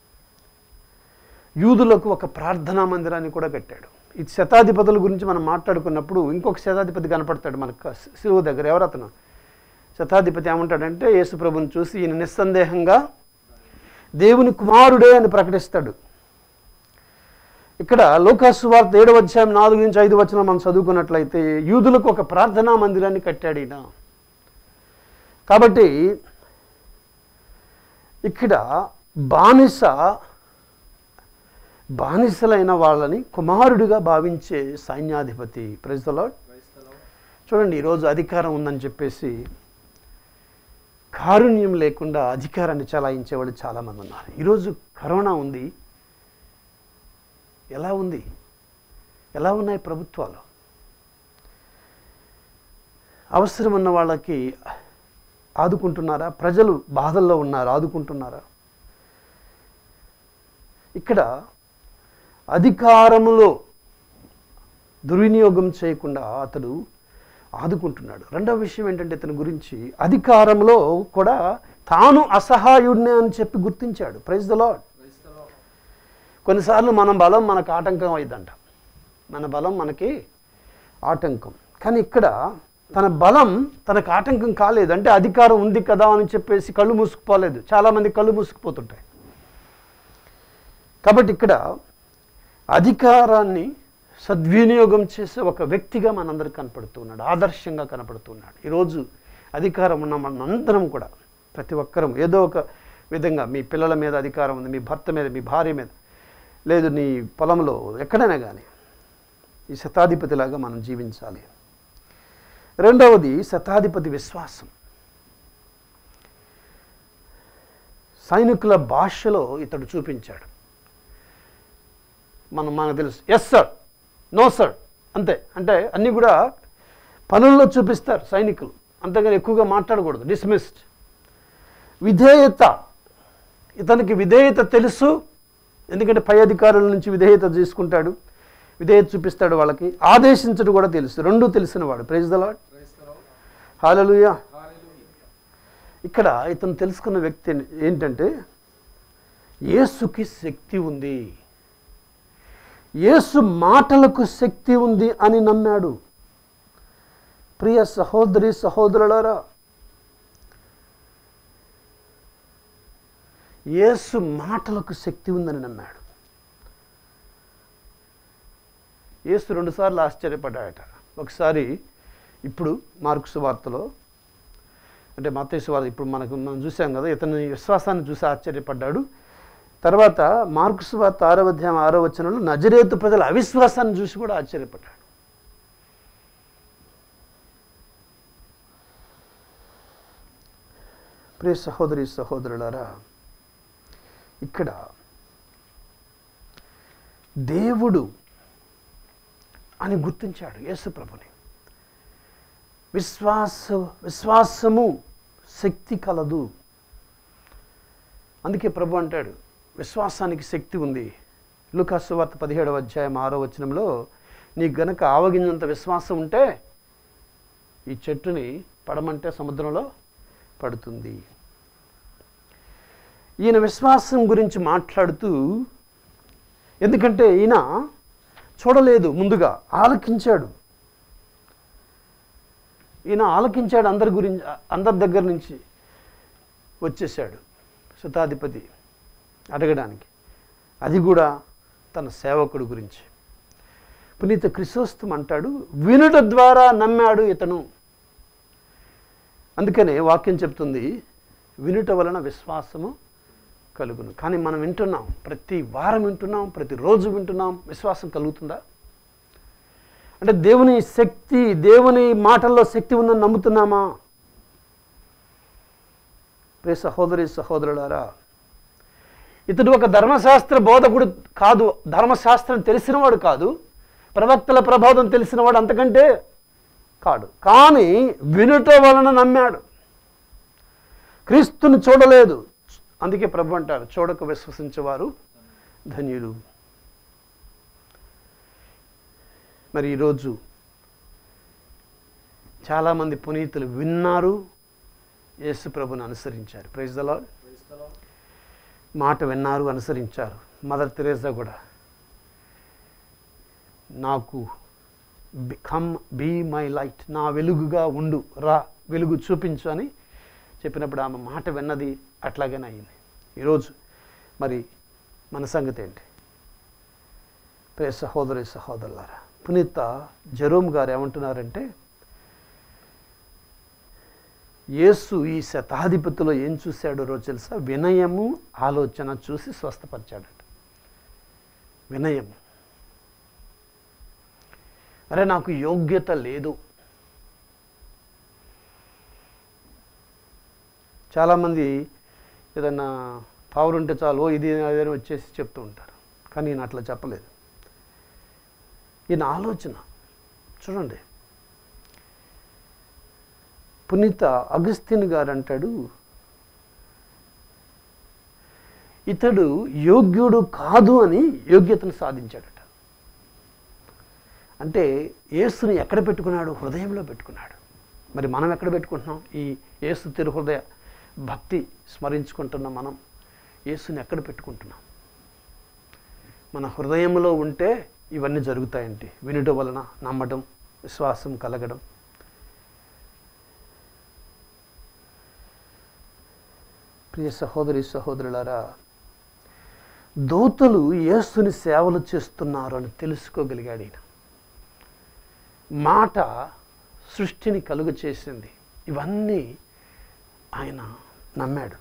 యూదులకు ఒక ప్రార్థనా మందిరాన్ని కూడా కట్టాడు ఈ శతాధిపతుల గురించి మనం మాట్లాడుకున్నప్పుడు ఇంకొక శతాధిపతి కనపడతాడు మనకు శిలువ దగ్గర ఎవరు అతను శతాధిపతి ఏమంటాడంటే యేసుప్రభుని చూసి ఈయన నిస్సందేహంగా దేవుని కుమారుడే అని ప్రకటిస్తాడు ఇక్కడ లోకాసు వార్త ఏడవ అధ్యాయం నాలుగు నుంచి ఐదు వచ్చిన మనం చదువుకున్నట్లయితే యూదులకు ఒక ప్రార్థనా మందిరాన్ని కట్టాడు ఈయన కాబట్టి ఇక్కడ బానిస బానిసలైన వాళ్ళని కుమారుడిగా భావించే సైన్యాధిపతి ప్రజలో చూడండి ఈరోజు అధికారం ఉందని చెప్పేసి కారుణ్యం లేకుండా అధికారాన్ని చలాయించే వాళ్ళు చాలామంది ఉన్నారు ఈరోజు కరోనా ఉంది ఎలా ఉంది ఎలా ఉన్నాయి ప్రభుత్వాలు అవసరం ఉన్న వాళ్ళకి ఆదుకుంటున్నారా ప్రజలు బాధల్లో ఉన్నారు ఆదుకుంటున్నారా ఇక్కడ అధికారములో దుర్వినియోగం చేయకుండా అతడు ఆదుకుంటున్నాడు రెండవ విషయం ఏంటంటే ఇతని గురించి అధికారంలో కూడా తాను అసహాయుడినే అని చెప్పి గుర్తించాడు ప్రైజ్ ద లాడ్ కొన్నిసార్లు మన బలం మనకు ఆటంకం అయిందంట మన బలం మనకి ఆటంకం కానీ ఇక్కడ తన బలం తనకు ఆటంకం కాలేదు అంటే అధికారం ఉంది కదా అని చెప్పేసి కళ్ళు మూసుకుపోలేదు చాలామంది కళ్ళు మూసుకుపోతుంటాయి కాబట్టి ఇక్కడ అధికారాన్ని సద్వినియోగం చేసే ఒక వ్యక్తిగా మనందరికి కనపడుతున్నాడు ఆదర్శంగా కనపడుతున్నాడు ఈరోజు అధికారం ఉన్న మనందరం కూడా ప్రతి ఒక్కరం ఏదో ఒక విధంగా మీ పిల్లల మీద అధికారం ఉంది మీ భర్త మీద మీ భార్య మీద లేదు నీ పొలంలో ఎక్కడైనా కానీ ఈ శతాధిపతిలాగా మనం జీవించాలి రెండవది శతాధిపతి విశ్వాసం సైనికుల భాషలో ఇతడు చూపించాడు మనం మనకు తెలుసు ఎస్ సార్ నో సార్ అంతే అంటే అన్నీ కూడా పనుల్లో చూపిస్తారు సైనికులు అంతేగాని ఎక్కువగా మాట్లాడకూడదు డిస్మిస్డ్ విధేయత ఇతనికి విధేయత తెలుసు ఎందుకంటే పై అధికారుల నుంచి విధేయత తీసుకుంటాడు విధేయత చూపిస్తాడు వాళ్ళకి ఆదేశించడం కూడా తెలుసు రెండూ తెలిసిన వాడు ప్రైజ్ ద లాడ్ హాలలుయా ఇక్కడ ఇతను తెలుసుకున్న వ్యక్తి ఏంటంటే యేసుకి శక్తి ఉంది యేసు మాటలకు శక్తి ఉంది అని నమ్మాడు ప్రియ సహోదరి సహోదరులారా యేసు మాటలకు శక్తి ఉందని నమ్మాడు యేసు రెండుసార్లు ఆశ్చర్యపడ్డాడట ఒకసారి ఇప్పుడు మార్క్స్ వార్తలో అంటే మత్తయి వార్త ఇప్పుడు మనకు మనం చూసాం కదా ఇతని విశ్వాసాన్ని చూసి ఆశ్చర్యపడ్డాడు తర్వాత మార్క్స్ వార్త ఆరో అధ్యాయం ఆరో వచనంలో నజరేతు ప్రజల అవిశ్వాసాన్ని చూసి కూడా ఆశ్చర్యపడ్డాడు ప్రియ సహోదరి సహోదరులారా ఇక్కడ దేవుడు అని గుర్తించాడు యేసు ప్రభుని విశ్వాస విశ్వాసము శక్తి కలదు అందుకే ప్రభు అంటాడు విశ్వాసానికి శక్తి ఉంది లూకాసు వార్త పదిహేడవ అధ్యాయం ఆరో వచనంలో నీకు గనక ఆవగింజంత విశ్వాసం ఉంటే ఈ చెట్టుని పడమంటే సముద్రంలో పడుతుంది ఈయన విశ్వాసం గురించి మాట్లాడుతూ ఎందుకంటే ఈయన చూడలేదు ముందుగా ఆలకించాడు ఈయన ఆలకించాడు అందరి గురించి అందరి దగ్గర నుంచి వచ్చేసాడు శతాధిపతి అడగడానికి అది కూడా తన సేవకుడు గురించి పునీత క్రిసోస్తం అంటాడు వినుట ద్వారా నమ్మాడు ఇతను అందుకనే వాక్యం చెప్తుంది వినుట వలన విశ్వాసము కలుగును కానీ మనం వింటున్నాం ప్రతి వారం వింటున్నాం ప్రతిరోజు వింటున్నాం విశ్వాసం కలుగుతుందా అంటే దేవుని శక్తి దేవుని మాటల్లో శక్తి ఉందని నమ్ముతున్నామా ప్రియ సహోదరి సహోదరులారా ఇతడు ఒక ధర్మశాస్త్ర బోధకుడు కాదు ధర్మశాస్త్రం తెలిసినవాడు కాదు ప్రవక్తల ప్రబోధం తెలిసినవాడు అంతకంటే కాడు కానీ వినుట వలన నమ్మాడు క్రీస్తుని చూడలేదు అందుకే ప్రభు అంటారు చూడక విశ్వసించేవారు ధన్యులు మరి ఈరోజు చాలామంది పునీతులు విన్నారు యేసు ప్రభుని అనుసరించారు ప్రైజ్ ద లార్డ్ మాట విన్నారు అనుసరించారు మదర్ తెరేసా కూడా నాకు కమ్ బీ మై లైట్ నా వెలుగుగా ఉండు రా వెలుగు చూపించు అని చెప్పినప్పుడు ఆమె మాట విన్నది అట్లాగనే అయింది ఈరోజు మరి మన సంగతి ఏంటి ప్రియ సహోదరి సహోదరులారా పునీత జరోమ్ గారు ఏమంటున్నారంటే యేసు ఈ శతాధిపతిలో ఏం చూశాడో రోజు తెలుసా వినయము ఆలోచన చూసి స్వస్థపరిచాడట వినయం అరే నాకు యోగ్యత లేదు చాలామంది ఏదన్నా పవర్ ఉంటే చాలు "ఓ, ఇది అదని వచ్చేసి చెప్తూ ఉంటారు కానీ ఈయన అట్లా చెప్పలేదు ఈయన ఆలోచన చూడండి పునీత అగస్తిన్ గారు అంటాడు ఇతడు యోగ్యుడు కాదు అని యోగ్యతను సాధించాడట అంటే యేసుని ఎక్కడ పెట్టుకున్నాడు హృదయంలో పెట్టుకున్నాడు మరి మనం ఎక్కడ పెట్టుకుంటున్నాం ఈ యేసు తిరుహృదయ భక్తి స్మరించుకుంటున్న మనం యేసుని ఎక్కడ పెట్టుకుంటున్నాం మన హృదయంలో ఉంటే ఇవన్నీ జరుగుతాయండి వినుట వలన నమ్మడం విశ్వాసం కలగడం ప్రియ సహోదరి సహోదరులారా దూతలు యేసుని సేవలు చేస్తున్నారు అని తెలుసుకోగలిగాడు ఈయన మాట సృష్టిని కలుగు చేసింది ఇవన్నీ ఆయన నమ్మాడు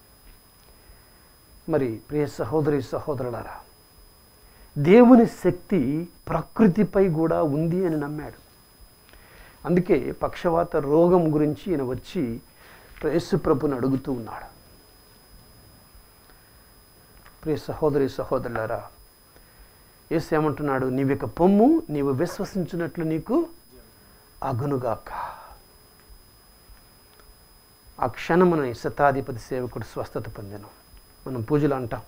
మరి ప్రియ సహోదరి సహోదరులారా దేవుని శక్తి ప్రకృతిపై కూడా ఉంది అని నమ్మాడు అందుకే పక్షవాత రోగం గురించి ఈయన వచ్చి యేసు ప్రభుని అడుగుతూ ఉన్నాడు ప్రియ సహోదరి సహోదరులారా యేసు ఏమంటున్నాడు నీవిక పొమ్ము నీవు విశ్వసించినట్లు నీకు అగునుగాక ఆ క్షణమున ఈ శతాధిపతి సేవకుడు స్వస్థత పొందాను మనం పూజలు అంటాం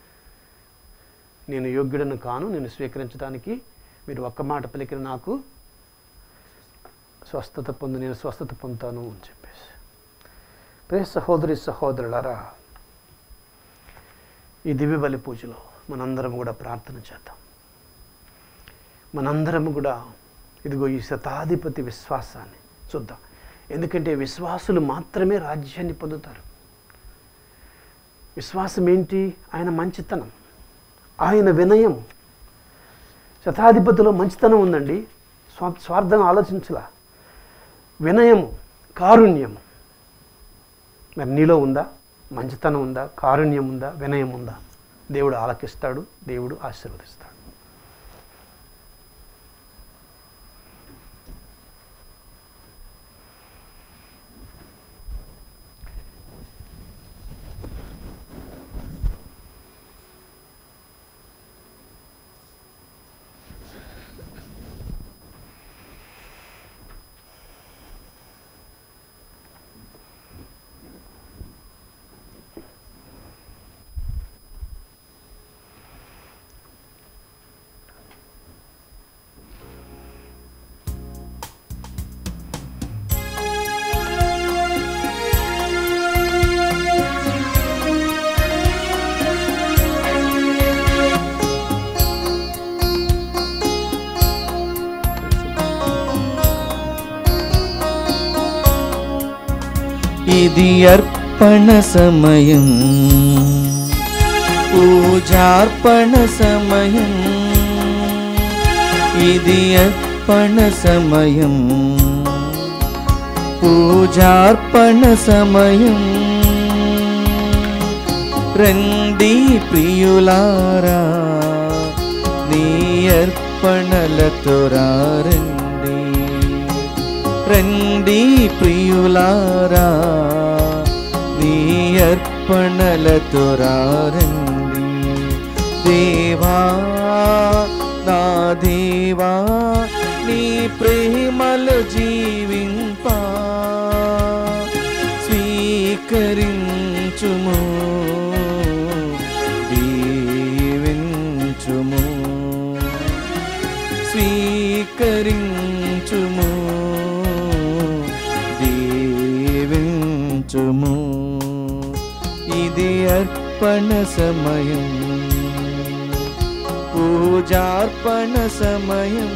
నేను యోగ్యుడను కాను నేను స్వీకరించడానికి మీరు ఒక్క మాట పలికిన నాకు స్వస్థత పొందు నేను స్వస్థత పొందుతాను అని చెప్పేసి ప్రియ సహోదరి సహోదరులారా ఈ దివ్యబలి పూజలో మనందరం కూడా ప్రార్థన చేద్దాం మనందరం కూడా ఇదిగో ఈ శతాధిపతి విశ్వాసాన్ని చూద్దాం ఎందుకంటే విశ్వాసులు మాత్రమే రాజ్యాన్ని పొందుతారు విశ్వాసం ఏంటి ఆయన మంచితనం ఆయన వినయం శతాధిపతిలో మంచితనం ఉందండి స్వా స్వార్థం ఆలోచించలా వినయము కారుణ్యము మరి నీలో ఉందా మంచితనం ఉందా కారుణ్యం ఉందా వినయం ఉందా దేవుడు ఆలకిస్తాడు దేవుడు ఆశీర్వదిస్తాడు ఇది అర్పణ సమయం పూజార్పణ సమయం ఇది అర్పణ సమయం పూజార్పణ సమయం రండి ప్రియులారా నీ అర్పణలతో రండి రండి ప్రియులారా నీ అర్పణలతో రండి దేవా నా దేవా నీ ప్రేమలు జీవింపా స్వీకరించుము దీవించుము స్వీకరించుము దీవించుము ఇది అర్పణ సమయం పూజార్పణ సమయం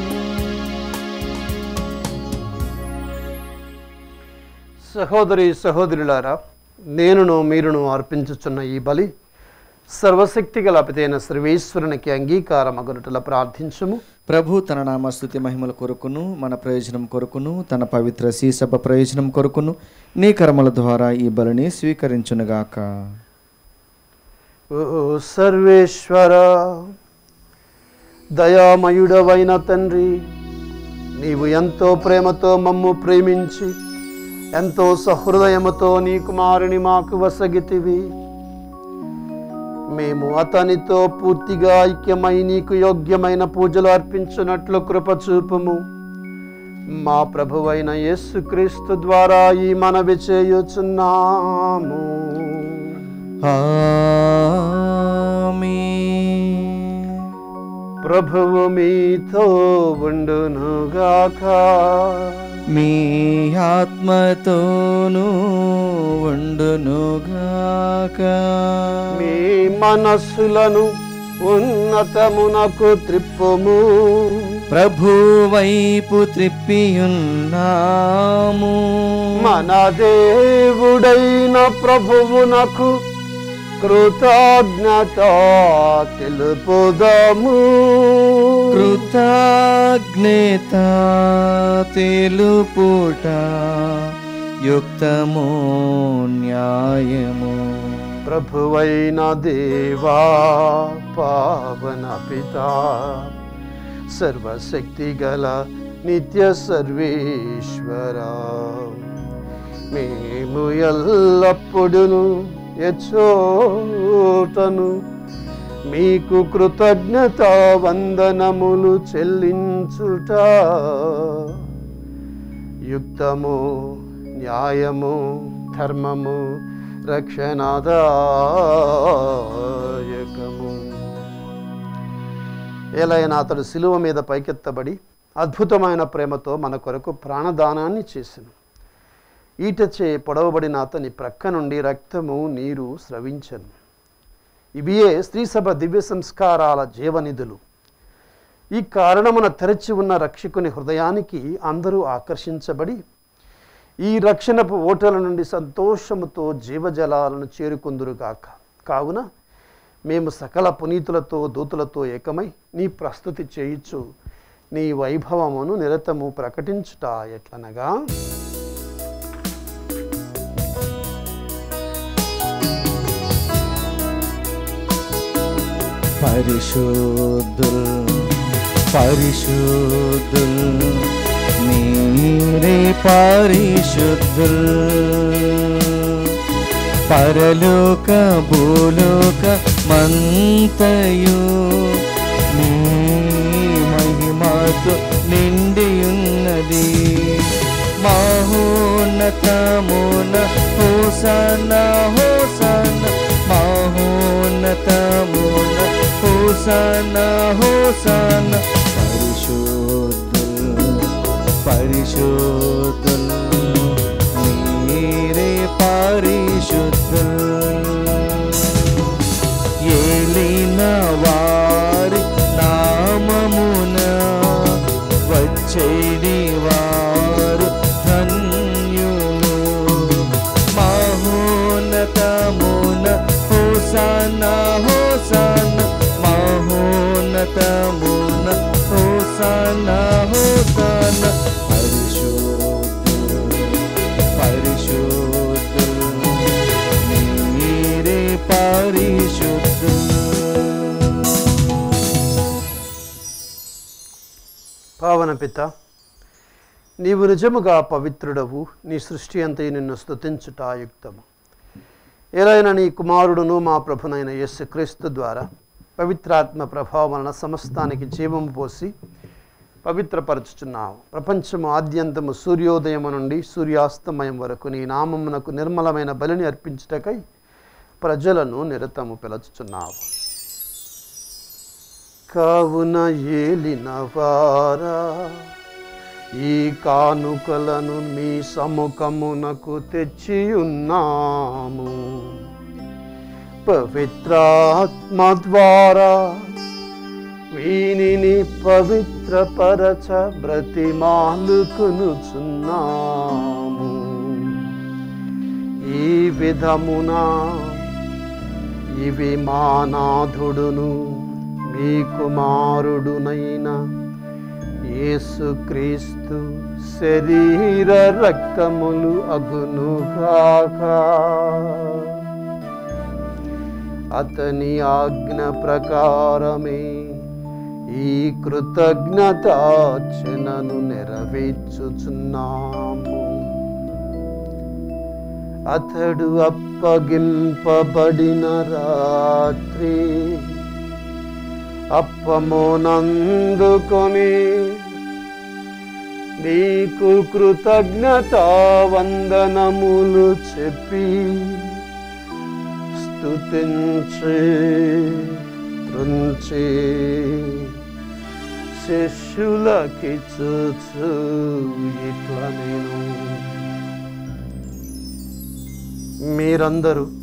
సహోదరి సహోదరులారా నేనును మీరును అర్పించుచున్న ఈ బలి సర్వశక్తి గల అపితైన సర్వేశ్వరునికి అంగీకారం అగునటుల ప్రార్థించుము ప్రభు తన నామస్తుతి మహిమల కొరకును మన ప్రయోజనం కొరకును తన పవిత్ర సీసభ ప్రయోజనం కొరకును నీ కర్మల ద్వారా ఈ బలిని స్వీకరించునుగాక ఓ సర్వేశ్వర దయామయుడవైన తండ్రి నీవు ఎంతో ప్రేమతో మమ్ము ప్రేమించి ఎంతో సహృదయముతో నీ కుమారుని మాకు వసగితివి మేము అతనితో పూర్తిగా ఐక్యమై నీకు యోగ్యమైన పూజలు అర్పించున్నట్లు కృప చూపుము మా ప్రభువైన యేసుక్రీస్తు ద్వారా ఈ మనవి చేయుచున్నాము ఆమేన్. ప్రభువు మీతో ఉండునుగాక మీ ఆత్మతోనూ ఉండునుగాక మీ మనస్సులను ఉన్నతమునకు త్రిప్పుము ప్రభు వైపు త్రిప్పియున్నాము మన దేవుడైన ప్రభువునకు కృతజ్ఞత తెలుపుదాము కృతజ్ఞత తెలుపుట యుక్తము న్యాయము ప్రభువైన దేవా పావన పిత సర్వశక్తి గల నిత్య సర్వేశ్వర మేము ఎల్లప్పుడును ఎచ్చోటను మీకు కృతజ్ఞత వందనములు చెల్లించుట యుక్తము న్యాయము ధర్మము రక్షణాదాయకము ఎలైనా అతడు శిలువ మీద పైకెత్తబడి అద్భుతమైన ప్రేమతో మన కొరకు ప్రాణదానాన్ని చేసెను ఈటచే పొడవబడిన అతని ప్రక్క నుండి రక్తము నీరు స్రవించను ఇవియే స్త్రీసభ దివ్య సంస్కారాల జీవనిధులు ఈ కారణమున తెరచి ఉన్న రక్షకుని హృదయానికి అందరూ ఆకర్షించబడి ఈ రక్షణపు ఓటల నుండి సంతోషముతో జీవజలాలను చేరుకుందురుగాక కావున మేము సకల పునీతులతో దూతులతో ఏకమై నీ ప్రస్తుతి చేయుచు నీ వైభవమును నిరతము ప్రకటించుట ఎట్లనగా పరిశుద్ధుల్ పరిశుద్ధుల్ మీరే పరిశుద్ధుల్ పరలోక భూలోక మంతయు మీ మహిమతో నిండియున్నది మహోన్నతమున హోసన హోసన మహోన్నతమున హోసన హోసన పరిశుద్ధుల్ పరిశుద్ధుల్ మీరే పరిశుద్ధుల్ ఏలిన వారి నామమున వచ్చేడి వారు ధన్యులు మహోన్నతమున హోసన హోసన మహోన్నతమున హోసన హోసన పరిశుద్ధులు పరిశుద్ధులు మీరే పరిశుద్ధులు పావన పిత నీవు నిజముగా పవిత్రుడవు నీ సృష్టి అంతయు నిన్ను స్తుతించుట యుక్తము ఎలైన నీ కుమారుడును మా ప్రభునైన యేసుక్రీస్తు ద్వారా పవిత్రాత్మ ప్రభావం వలన సమస్తానికి జీవము పోసి పవిత్రపరచుచున్నావు ప్రపంచము ఆద్యంతము సూర్యోదయము నుండి సూర్యాస్తమయం వరకు నీ నామమునకు నిర్మలమైన బలిని అర్పించుటకై ప్రజలను నిరతము పిలుచుచున్నావు కావున ఏలిన వారా ఈ కానుకలను మీ సముఖమునకు తెచ్చి ఉన్నాము పవిత్రాత్మ ద్వారా వీనిని పవిత్రపరచ బ్రతిమాలుకునుచున్నాము ఈ విధమున ఇవి మా నాథుడును మీ కుమారుడునైన యేసుక్రీస్తు శరీర రక్తములు అగునుగాక అతని ఆజ్ఞ ప్రకారమే ఈ కృతజ్ఞతార్చనను నెరవేర్చుచున్నాము అతడు అప్పగింపబడిన రాత్రి అప్పమునందుకొని నీకు కృతజ్ఞత వందనములు చెప్పి స్తుతించి త్రుంచి శిష్యులకిచ్చుచు ఇట్లా నేను మీరందరూ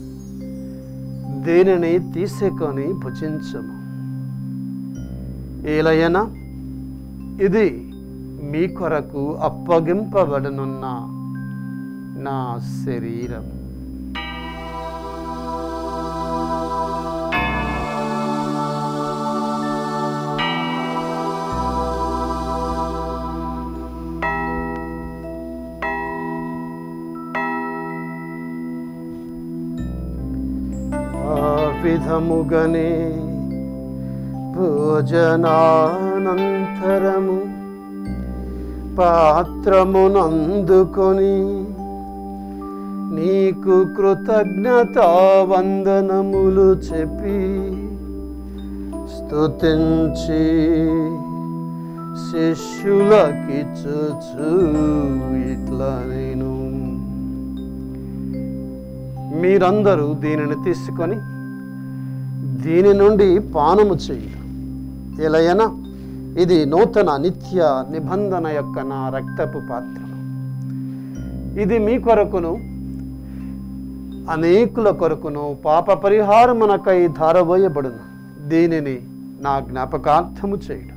దేనిని తీసుకొని భుజించము ఏలయన ఇది మీ కొరకు అప్పగింపబడనున్న నా శరీరం ఆ విధముగనే భోజనానంతరము పాత్రమునందుకొని నీకు కృతజ్ఞత వందనములు చెప్పి స్తుతించి శిష్యులకిచ్చుచు ఇట్లా నేను మీరందరూ దీనిని తీసుకొని దీని నుండి పానము చేయి ఎలయన ఇది నూతన నిత్య నిబంధన యొక్క నా రక్తపు పాత్ర ఇది మీ కొరకును అనేకుల కొరకును పాప పరిహారమునకై ధారబోయబడును దీనిని నా జ్ఞాపకార్థము చేయడం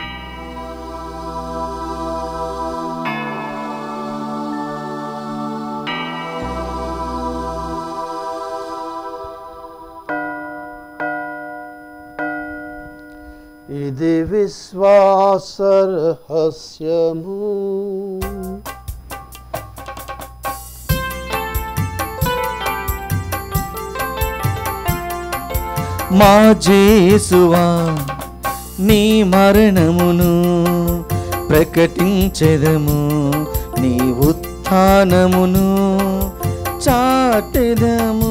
ఇది విశ్వాస రహస్యము మా జేసువా నీ మరణమును ప్రకటించెదము నీ ఉత్థానమును చాటెదము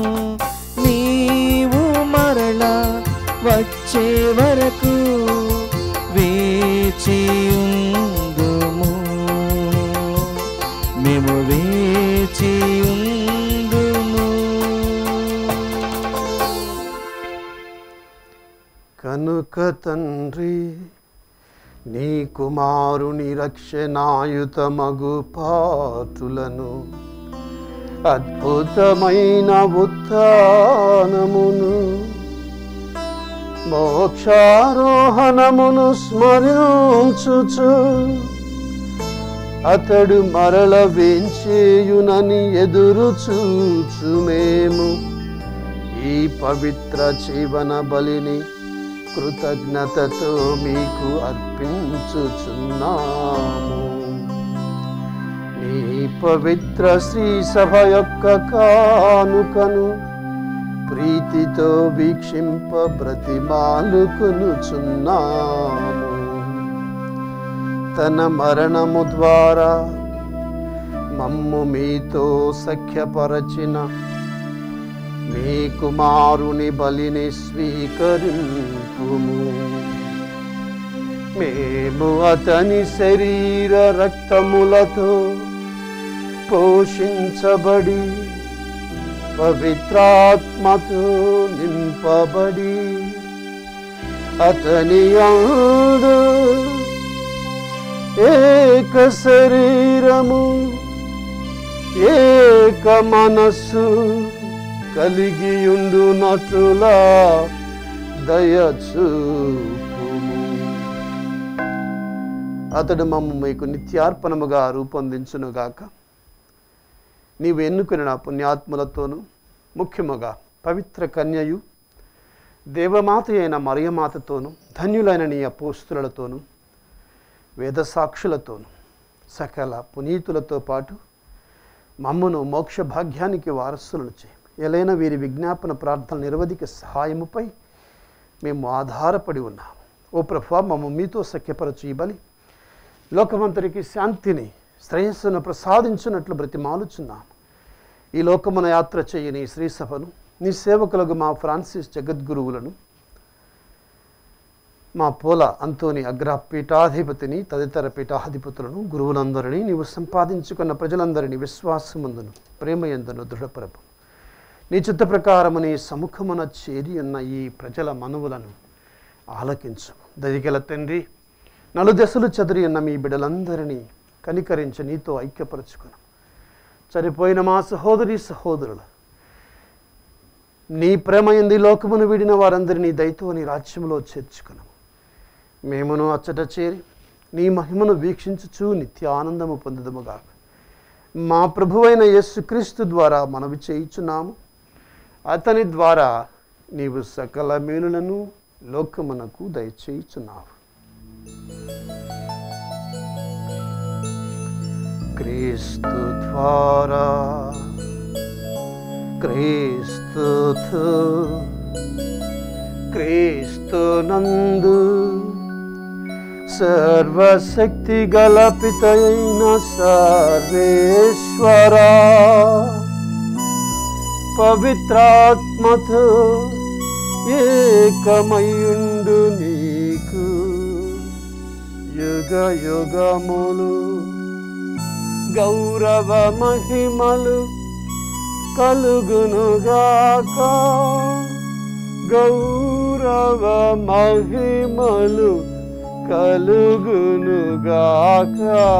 నీవు మరలా వచ్చే వరకు వేచియుందుము మేము వేచియుందుము కనుక తండ్రి నీ కుమారుని రక్షణాయుతమగు పాటులను అద్భుతమైన ఉత్థానమును మోక్షారోహణమును స్మరించుచు అతడు మరల వేంచేయునని ఎదురు చూచు మేము ఈ పవిత్ర జీవన బలిని కృతజ్ఞతతో మీకు అర్పించుచున్నాము నీ పవిత్ర శ్రీ సభ యొక్క కానుకను ప్రీతితో వీక్షింప బ్రతిమాలుకొనుచున్నాము తన మరణము ద్వారా మమ్ము మీతో సఖ్యపరచిన మీ కుమారుని బలిని స్వీకరింపుము మేము అతని శరీర రక్తములతో పోషించబడి పవిత్రాత్మతో నింపబడి అతని యందు ఏక శరీరము ఏక మనస్సు కలిగియుండునట్లులా దయచూపుము అతడు మమ్మ మీకు నిత్యార్పణముగా రూపొందించునుగాక నీవు ఎన్నుకుని నా పుణ్యాత్ములతోనూ ముఖ్యముగా పవిత్ర కన్యయు దేవమాత అయిన మరియమాతతోనూ ధన్యులైన నీ అపోస్తులతోనూ వేద సాక్షులతోనూ సకల పునీతులతో పాటు మమ్మను మోక్ష భాగ్యానికి వారసులను చేయి ఎలైన వీరి విజ్ఞాపన ప్రార్థన నిరవధిక సహాయముపై మేము ఆధారపడి ఉన్నాము ఓ ప్రభా మమ్మ మీతో సఖ్యపరచు ఈ బలి లోకమంతరికి శాంతిని శ్రేయస్సును ప్రసాదించినట్లు బ్రతిమాలుచున్నాము ఈ లోకమున యాత్ర చేయని ఈ శ్రీ సభను నీ సేవకులకు మా ఫ్రాన్సిస్ జగద్గురువులను మా పోల అంతోని అగ్ర పీఠాధిపతిని తదితర పీఠాధిపతులను గురువులందరినీ నీవు సంపాదించుకున్న ప్రజలందరినీ విశ్వాసముందును ప్రేమయందును దృఢపరపు నీ చిత్త ప్రకారము నీ సముఖమున చేరి ఉన్న ఈ ప్రజల మనువులను ఆలకించు దయగల తండ్రి నలుదశలు చెదిరి ఉన్న మీ బిడ్డలందరినీ కనికరించి నీతో ఐక్యపరచుకును చనిపోయిన మా సహోదరి సహోదరులు నీ ప్రేమ ఎంది లోకమును వీడిన వారందరినీ దయతో నీ రాజ్యంలో చేర్చుకును మేమును అచ్చట చేరి నీ మహిమను వీక్షించుచు నిత్య ఆనందము పొందుదముగా మా ప్రభువైన యేసుక్రీస్తు ద్వారా మనవి చేయుచున్నాము అతని ద్వారా నీవు సకల మేలులను లోకమునకు దయచేయుచున్నావు క్రీస్తు ద్వారా క్రీస్తుతో క్రీస్తునందు సర్వశక్తి గల పితయైన సర్వేశ్వరా పవిత్రాత్మతో ఏకమయుండు నీకు యుగ యుగములు గౌరవ మహిమలు కలుగునుగాక గౌరవ మహిమలు కలుగునుగాక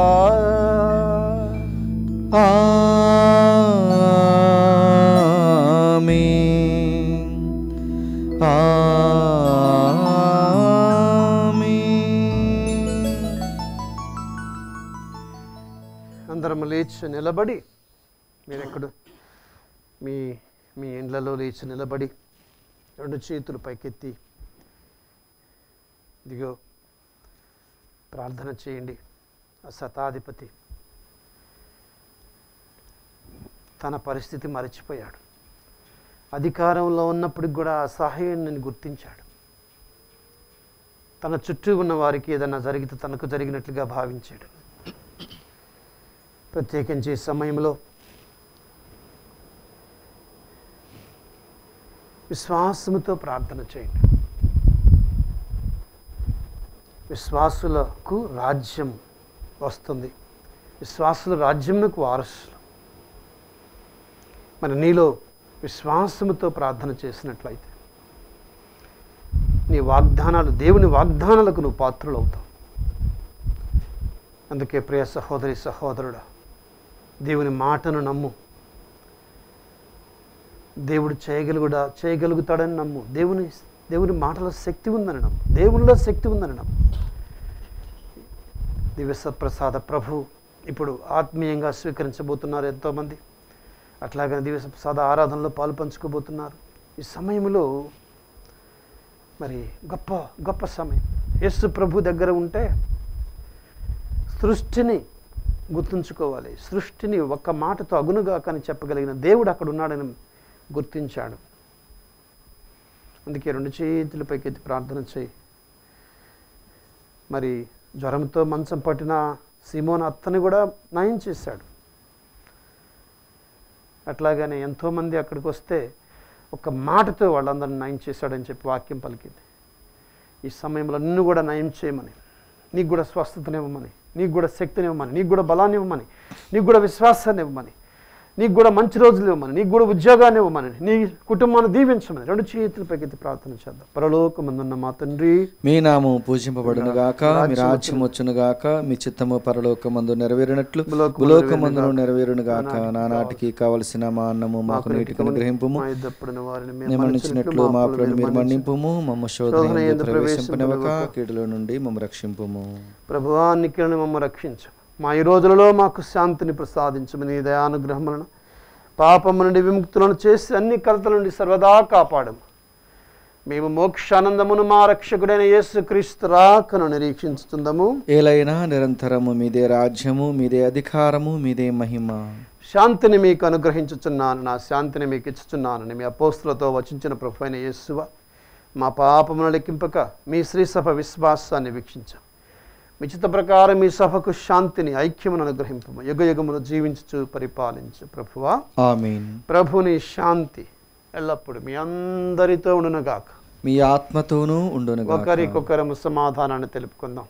ఆమేన్. ఆమేన్. అందరం లేచి నిలబడి మీరు ఎక్కడ మీ మీ ఇండ్లలో లేచి నిలబడి రెండు చేతులు పైకెత్తి ఇదిగో ప్రార్థన చేయండి ఆ శతాధిపతి తన పరిస్థితి మరచిపోయాడు అధికారంలో ఉన్నప్పటికి కూడా అసహాయాన్ని గుర్తించాడు తన చుట్టూ ఉన్న వారికి ఏదైనా జరిగితే తనకు జరిగినట్లుగా భావించాడు ప్రత్యేకించి ఈ సమయంలో విశ్వాసముతో ప్రార్థన చేయండి విశ్వాసులకు రాజ్యం వస్తుంది విశ్వాసుల రాజ్యమునకు వారసులు మరి నీలో విశ్వాసముతో ప్రార్థన చేసినట్లయితే నీ వాగ్దానాలు దేవుని వాగ్దానాలకు నువ్వు పాత్రులు అవుతావు అందుకే ప్రియ సహోదరి సహోదరుడా దేవుని మాటను నమ్ము దేవుడు చేయగలుగుడా చేయగలుగుతాడని నమ్ము దేవుని దేవుని మాటలో శక్తి ఉందని నమ్ము దేవునిలో శక్తి ఉందని నమ్ము దివ్య సత్ప్రసాద ప్రభు ఇప్పుడు ఆత్మీయంగా స్వీకరించబోతున్నారు ఎంతోమంది అట్లాగనే దివ్య సత్ప్రసాద ఆరాధనలో పాలు పంచుకోబోతున్నారు ఈ సమయంలో మరి గొప్ప గొప్ప సమయం యేసు ప్రభు దగ్గర ఉంటే సృష్టిని గుర్తుంచుకోవాలి సృష్టిని ఒక్క మాటతో అగునుగా కానీ చెప్పగలిగిన దేవుడు అక్కడ ఉన్నాడని గుర్తించాడు అందుకే రెండు చేతుల పైకెత్తి ప్రార్థన చేయి మరి జ్వరంతో మంచం పట్టిన సిమోన్ అత్తని కూడా నయం చేశాడు అట్లాగనే ఎంతోమంది అక్కడికి వస్తే ఒక మాటతో వాళ్ళందరిని నయం చేశాడని చెప్పి వాక్యం పలికింది ఈ సమయంలో నిన్ను కూడా నయం చేయమని నీకు కూడా స్వస్థతనివ్వమని నీకు కూడా శక్తినివ్వమని నీకు కూడా బలాన్ని ఇవ్వమని నీకు కూడా విశ్వాసాన్ని ఇవ్వమని నీకు కూడా మంచి రోజులు ఇవ్వమని నీకు కూడా ఉద్యోగాన్ని ఇవ్వమని నీ కుటుంబాన్ని దీవించమని రెండు చేతుల పైకెత్తి ప్రార్థన చేద్దాం పరలోకమందున్న మా తండ్రి మీ నామం పూజింపబడును గాక మీ రాజ్యం వచ్చును గాక మీ చిత్తము పరలోకమందు నెరవేరినట్లు భూలోకమందును నెరవేరును గాక నానాటికి కావలసిన మా అన్నము మాకు నీటికి అనుగ్రహింపుము మా ఇద్దప్పుడున్న వారిని మేము మేము మన్నించినట్లు మా అప్పులను మీరు మన్నింపుము మమ్మ శోధన యందు ప్రవేశింపనివ్వక కీడులో నుండి మమ్మ రక్షింపుము ప్రభువా నిఖిలను మమ్మ రక్షించు మా ఈ రోజులలో మాకు శాంతిని ప్రసాదించమని నీ దయానుగ్రహములను పాపము నుండి విముక్తులను చేసి అన్ని కలతల నుండి సర్వదా కాపాడము మేము మోక్షానందమును మా రక్షకుడైన యేసు క్రీస్తు రాకను నిరీక్షించుతుందము ఏలైనా నిరంతరము మీదే రాజ్యము మీదే అధికారము మీదే మహిమ శాంతిని మీకు అనుగ్రహించుచున్నాను నా శాంతిని మీకు ఇచ్చుచున్నానని మీ అపోస్తులతో వచించిన ప్రభు అయిన యేసువ మా పాపమును లెక్కింపక మీ శ్రీసభ విశ్వాసాన్ని వీక్షించాం మీ చిత్త ప్రకారం మీ సభకు శాంతిని ఐక్యమును అనుగ్రహింపము యుగ యుగమును జీవించు పరిపాలించు ప్రభువా ఆమీన్ ప్రభుని శాంతి ఎల్లప్పుడు మీ అందరితో ఉండునుగాక మీ ఆత్మతోనూ ఉండును ఒకరికొకరము సమాధానాన్ని తెలుపుకుందాం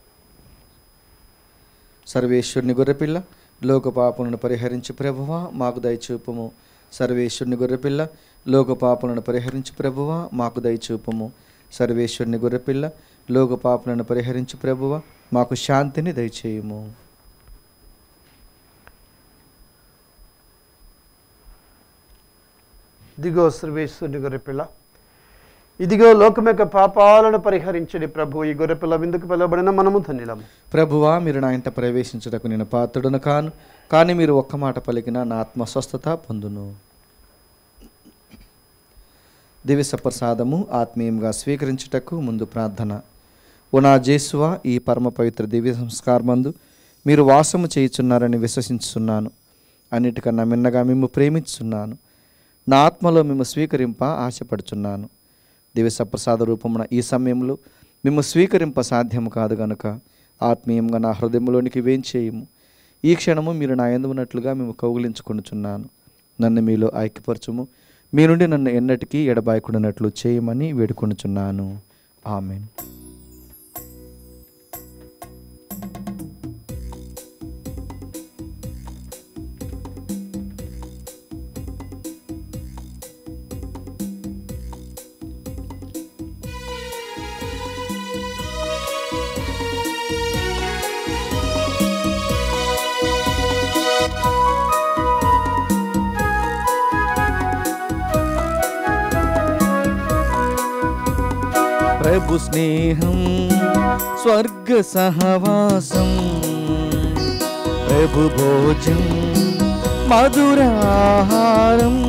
సర్వేశ్వరుని గొర్రెపిల్ల లోక పాపలను పరిహరించి ప్రభువా మాకు దయచూపము సర్వేశ్వరుని గొర్రెపిల్ల లోక పాపలను పరిహరించి ప్రభువా మాకు దయచూపము సర్వేశ్వరుని గొర్రెపిల్ల లోక పాపలను పరిహరించి ప్రభువా మాకు శాంతిని దయచేయము ఇదిగో సర్వేశ్వరుని గొర్రెపిల్ల ఇదిగో లోకం యొక్క పాపాలను పరిహరించడి ప్రభు ఈ గొర్రెపిల్ల విందుకు పిలవబడిన మనము ధన్యులము ప్రభువా మీరు నా ఇంట ప్రవేశించుటకు నేను పాత్రుడును కాను కానీ మీరు ఒక్క మాట పలికిన నా ఆత్మ స్వస్థత పొందును దివ్య ప్రసాదము ఆత్మీయంగా స్వీకరించుటకు ముందు ప్రార్థన ఓ నా జేసువా ఈ పరమ పవిత్ర దివ్య సంస్కారమందు మీరు వాసము చేయుచున్నారని విశ్వసించుచున్నాను అన్నిటికన్నా మిన్నగా మేము ప్రేమించుచున్నాను నా ఆత్మలో మేము స్వీకరింప ఆశపడుచున్నాను దివ్య సప్రసాద రూపమున ఈ సమయంలో మేము స్వీకరింప సాధ్యము కాదు గనుక ఆత్మీయంగా నా హృదయంలోనికి వేంచేయము ఈ క్షణము మీరు నా ఎందు ఉన్నట్లుగా మేము కౌగిలించుకొనుచున్నాను నన్ను మీలో ఐక్యపరచుము మీ నుండి నన్ను ఎన్నటికీ ఎడబాయకుండానట్లు చేయమని వేడుకొనుచున్నాను ఆమెన్ ప్రభు స్నేహం స్వర్గ సహవాసం ప్రభు భోజం మధురాహారం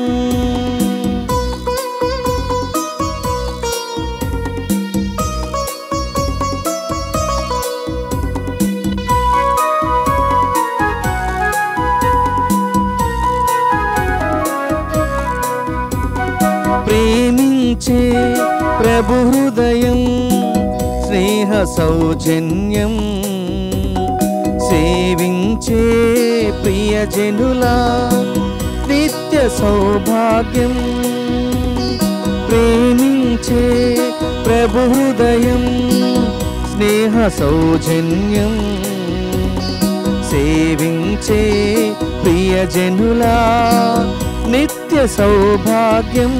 ప్రేమించే ప్రభు హృదయం స్నేహ సౌజన్యం సేవించే ప్రియజనుల నిత్య సౌభాగ్యం ప్రేమించే ప్రభు హృదయం స్నేహ సౌజన్యం సేవించే ప్రియజనులా నిత్య సౌభాగ్యం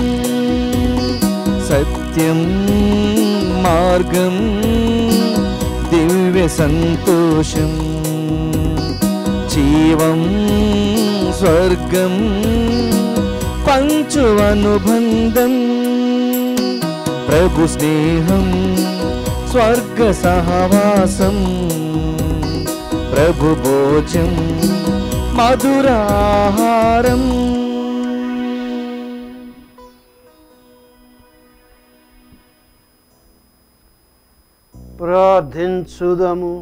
సత్యం మార్గం దివ్య సంతోషం జీవం స్వర్గం పంచు అనుబంధం ప్రభు స్నేహం స్వర్గ సహవాసం ప్రభు భోజం మధురాహారం ప్రార్థించుదము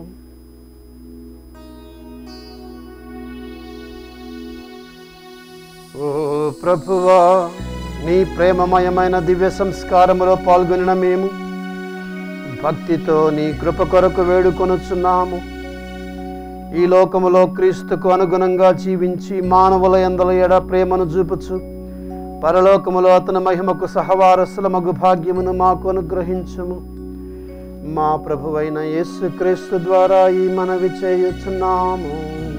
ఓ ప్రభువా నీ ప్రేమమయమైన దివ్య సంస్కారములో పాల్గొనిన మేము భక్తితో నీ కృప కొరకు వేడుకొనుచున్నాము ఈ లోకములో క్రీస్తుకు అనుగుణంగా జీవించి మానవుల ఎందల ఎడ ప్రేమను చూపుచు పరలోకములో అతని మహిమకు సహవారసుల మగు భాగ్యమును మాకు అనుగ్రహించుము మా ప్రభువైన యేసుక్రీస్తు ద్వారా ఈ మనవి చేయుచున్నాము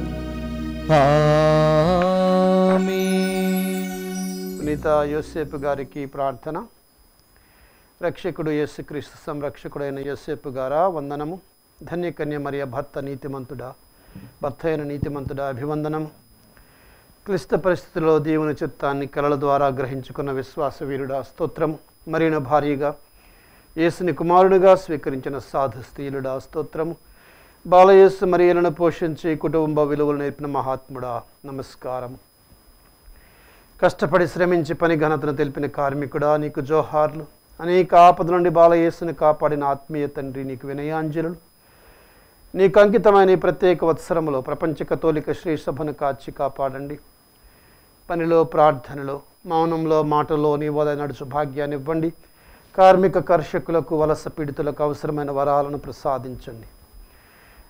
పునీత యోసేపు గారికి ప్రార్థన రక్షకుడు యేసుక్రీస్తు సంరక్షకుడైన యోసేపు గారా వందనము ధన్యకన్య మరియ భర్త నీతిమంతుడా భర్త అయిన నీతిమంతుడా అభివందనము క్లిష్ట పరిస్థితుల్లో దేవుని చిత్తాన్ని కలల ద్వారా గ్రహించుకున్న విశ్వాస వీరుడా స్తోత్రము మరిన భారీగా యేసుని కుమారుడిగా స్వీకరించిన సాధు స్త్రీలుడా స్తోత్రము బాలయేసు మరియలను పోషించి కుటుంబ విలువలు నేర్పిన మహాత్ముడా నమస్కారం కష్టపడి శ్రమించి పని ఘనతను తెలిపిన కార్మికుడా నీకు జోహార్లు అనేక ఆపద నుండి బాలయేసుని కాపాడిన ఆత్మీయ తండ్రి నీకు వినయాంజలులు నీకు అంకితమైన ఈ ప్రత్యేక వత్సరములో ప్రపంచ కథోలిక శ్రీ సభను కాచి కాపాడండి పనిలో ప్రార్థనలో మౌనంలో మాటలో నీ వద నడుచు భాగ్యాన్ని ఇవ్వండి కార్మిక కర్షకులకు వలస పీడితులకు అవసరమైన వరాలను ప్రసాదించండి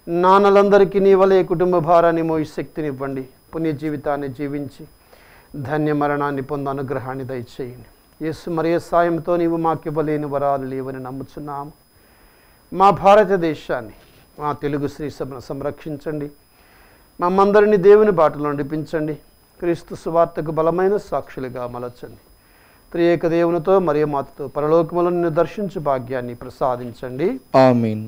నాన్నలందరికీ నీ వలె కుటుంబ భారాన్ని మోయి శక్తిని ఇవ్వండి పుణ్య జీవితాన్ని జీవించి ధన్య మరణాన్ని పొంద అనుగ్రహాన్ని దయచేయండి యేసు మరియ సాయంతో నీవు మాకివ్వలేని వరాలు లేవని నమ్ముచున్నాము మా భారతదేశాన్ని మా తెలుగు శ్రీ సభను సంరక్షించండి మమ్మందరినీ దేవుని బాటలో నడిపించండి క్రీస్తు సువార్తకు బలమైన సాక్షులుగా మలచండి త్రియేక దేవునితో మరియు మాతతో పరలోకములను నిన్ను దర్శించు భాగ్యాన్ని ప్రసాదించండి ఆమీన్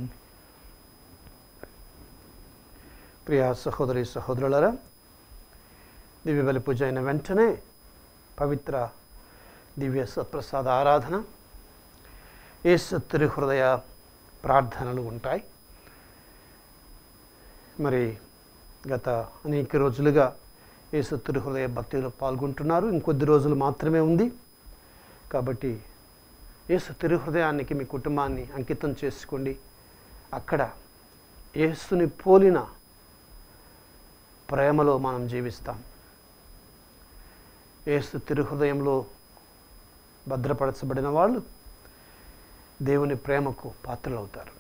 ప్రియ సహోదరి సహోదరులరా దివ్య బలి పూజ అయిన వెంటనే పవిత్ర దివ్య సత్ప్రసాద ఆరాధన యేసు తిరు హృదయ ప్రార్థనలు ఉంటాయి మరి గత అనేక రోజులుగా యేసు తిరు హృదయ భక్తిలో పాల్గొంటున్నారు ఇంకొద్ది రోజులు మాత్రమే ఉంది కాబట్టి యేసు తిరు హృదయానికి మీ కుటుంబాన్ని అంకితం చేసుకోండి అక్కడ యేసుని పోలిన ప్రేమలో మనం జీవిస్తాం ఏసు తిరుహృదయంలో భద్రపరచబడిన వాళ్ళు దేవుని ప్రేమకు పాత్రలవుతారు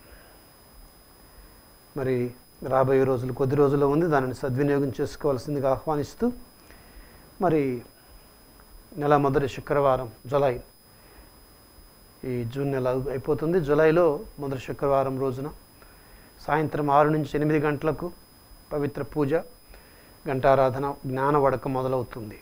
మరి రాబోయే రోజులు కొద్ది రోజుల్లో ఉంది దానిని సద్వినియోగం చేసుకోవాల్సిందిగా ఆహ్వానిస్తూ మరి నెల మొదటి శుక్రవారం జులై ఈ జూన్ నెల అయిపోతుంది జూలైలో మొదటి శుక్రవారం రోజున సాయంత్రం ఆరు నుంచి ఎనిమిది గంటలకు పవిత్ర పూజ గంటారాధన జ్ఞాన వడక మొదలవుతుంది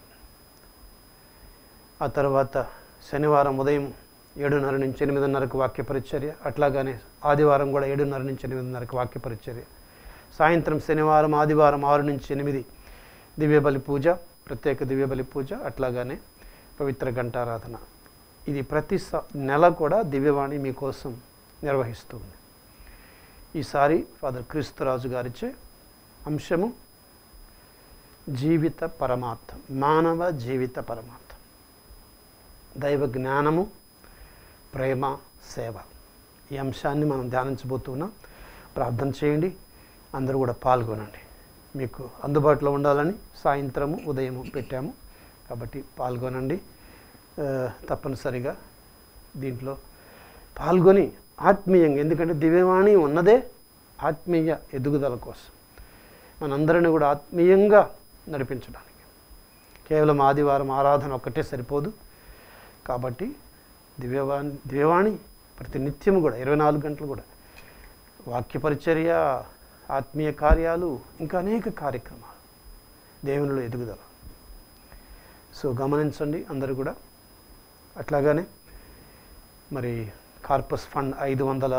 ఆ తర్వాత శనివారం ఉదయం ఏడున్నర నుంచి ఎనిమిదిన్నరకు వాక్య పరిచర్య అట్లాగానే ఆదివారం కూడా ఏడున్నర నుంచి ఎనిమిదిన్నరకు వాక్య పరిచర్య సాయంత్రం శనివారం ఆదివారం ఆరు నుంచి ఎనిమిది దివ్యబలి పూజ ప్రత్యేక దివ్యబలి పూజ అట్లాగానే పవిత్ర గంటారాధన ఇది ప్రతి స- నెల కూడా దివ్యవాణి మీకోసం నిర్వహిస్తుంది ఈసారి ఫాదర్ క్రీస్తురాజు గారిచే అంశము జీవిత పరమార్థం మానవ జీవిత పరమార్థం దైవ జ్ఞానము ప్రేమ సేవ ఈ అంశాన్ని మనం ధ్యానించబోతున్నాం ప్రార్థన చేయండి అందరూ కూడా పాల్గొనండి మీకు అందుబాటులో ఉండాలని సాయంత్రము ఉదయము పెట్టాము కాబట్టి పాల్గొనండి ఆ, తప్పనిసరిగా దీంట్లో పాల్గొని ఆత్మీయంగా ఎందుకంటే దివ్యవాణి ఉన్నదే ఆత్మీయ ఎదుగుదల కోసం మనందరిని కూడా ఆత్మీయంగా నడిపించడానికి కేవలం ఆదివారం ఆరాధన ఒక్కటే సరిపోదు కాబట్టి దివ్యవాణి దివ్యవాణి ప్రతి నిత్యం కూడా ఇరవై నాలుగు గంటలు కూడా వాక్య పరిచర్య ఆత్మీయ కార్యాలు ఇంకా అనేక కార్యక్రమాలు దేవునిలో ఎదుగుదల సో గమనించండి అందరూ కూడా అట్లాగానే మరి కార్పస్ ఫండ్ ఐదు వందల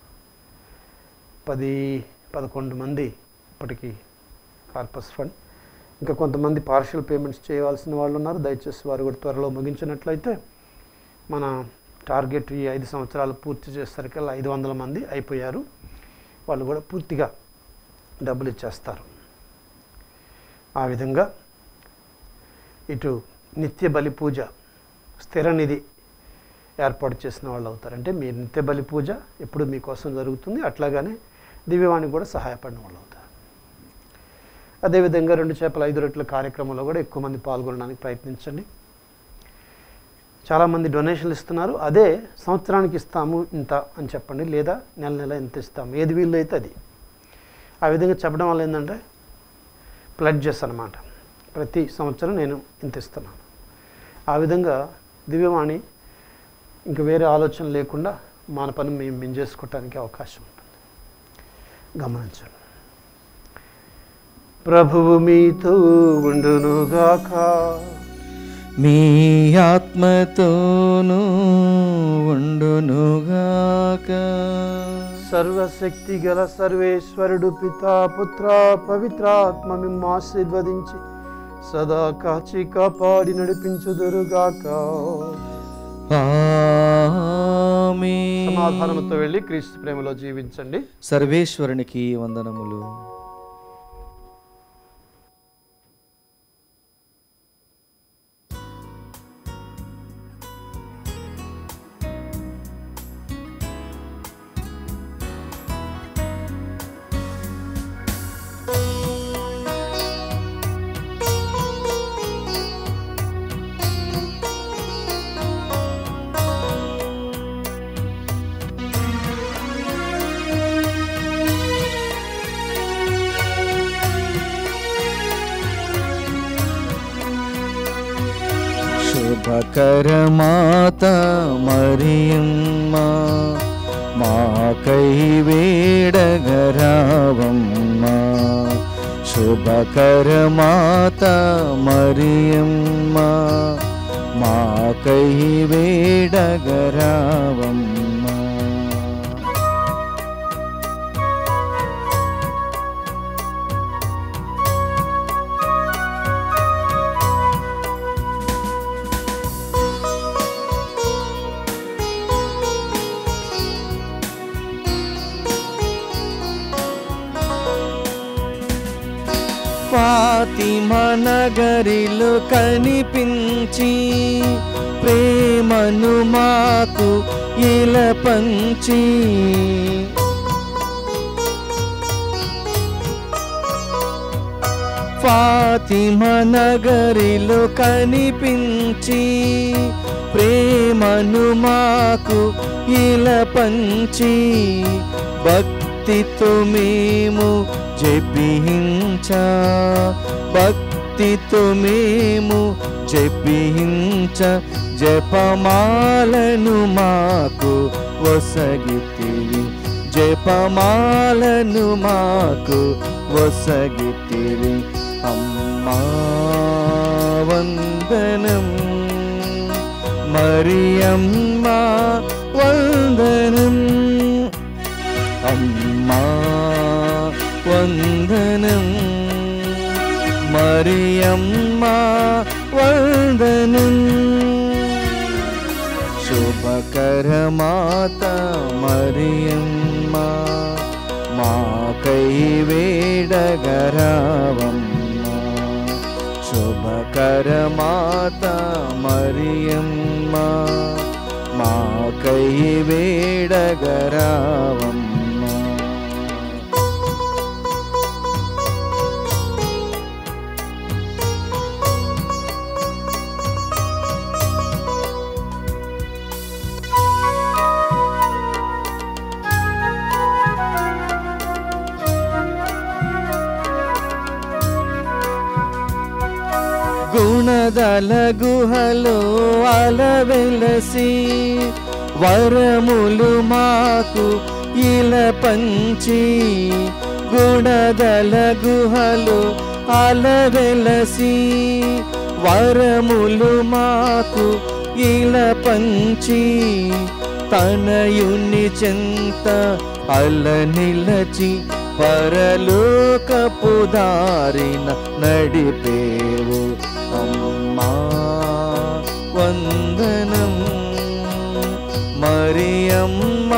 పది పదకొండు మంది ఇప్పటికీ కార్పస్ ఫండ్ ఇంకా కొంతమంది పార్షియల్ పేమెంట్స్ చేయవలసిన వాళ్ళు ఉన్నారు దయచేసి వారు కూడా త్వరలో ముగించినట్లయితే మన టార్గెట్ ఈ ఐదు సంవత్సరాలు పూర్తి చేసేసరికల్లా ఐదు వందల మంది అయిపోయారు వాళ్ళు కూడా పూర్తిగా డబ్బులు ఇచ్చేస్తారు ఆ విధంగా ఇటు నిత్య బలి పూజ స్థిర నిధి ఏర్పాటు చేసిన వాళ్ళు అవుతారు అంటే మీ నిత్య బలి పూజ ఎప్పుడు మీకోసం జరుగుతుంది అట్లాగానే దివ్యవాణి కూడా సహాయపడిన వాళ్ళు అవుతారు అదేవిధంగా రెండు చేపల ఐదు రొట్టెల కార్యక్రమంలో కూడా ఎక్కువ మంది పాల్గొనడానికి ప్రయత్నించండి చాలామంది డొనేషన్లు ఇస్తున్నారు అదే సంవత్సరానికి ఇస్తాము ఇంత అని చెప్పండి లేదా నెల నెల ఎంత ఇస్తాము ఏది వీళ్ళు అయితే అది ఆ విధంగా చెప్పడం వల్ల ఏంటంటే ప్లడ్జెస్ అనమాట ప్రతి సంవత్సరం నేను ఇంత ఇస్తున్నాను ఆ విధంగా దివ్యవాణి ఇంక వేరే ఆలోచన లేకుండా మన పని మేము మేము చేసుకోవటానికి అవకాశం ఉంటుంది గమనించండి ప్రభువు మీతో ఉండునుగాక మీ ఆత్మతోనూ ఉండునుగాక సర్వశక్తి గల సర్వేశ్వరుడు పితా పుత్ర పవిత్రాత్మ మిమ్మ ఆశీర్వదించి సదా కాచి కాపాడి నడిపించుదురుగాక ఆమేన్. సమాధానంతో వెళ్ళి క్రీస్తు ప్రేమలో జీవించండి సర్వేశ్వరునికి వందనములు ఆ శుభకరమాత మరియమ్మ మాకై వేడగరావమ్మ శుభకరమాత మరియమ్మ మాకై వేడగరావమ్మ ఫాతిమ నగరిలో కనిపించి ప్రేమను మాకు ఇలా పంచి ఫాతిమ నగరిలో కనిపించి ప్రేమను మాకు ఇలా పంచి భక్తితో మేము జపించ భక్తితో మేము జపించ జపమాలను మాకు వసగితివి జపమాలను మాకు వసగితివి అమ్మా వందనం మరియమ్మ వందనం అమ్మా వందనం మరియమ్మ వందనం శుభకరమాత మరియమ్మ మాకై వేడగరావమ్మ శుభకరమాత మరియమ్మ మాకై వేడగరావమ్మ గుణదల గుహలో అలవెలసి వరములు మాకు ఇల పంచి గుణదల గుహలో అలవెలసి వరములు మాకు ఇల పంచి తనయుని చెంత అల నిలచి పరలోకపు దారిన నడిపేవు అమ్మా వందనం మరియమ్మ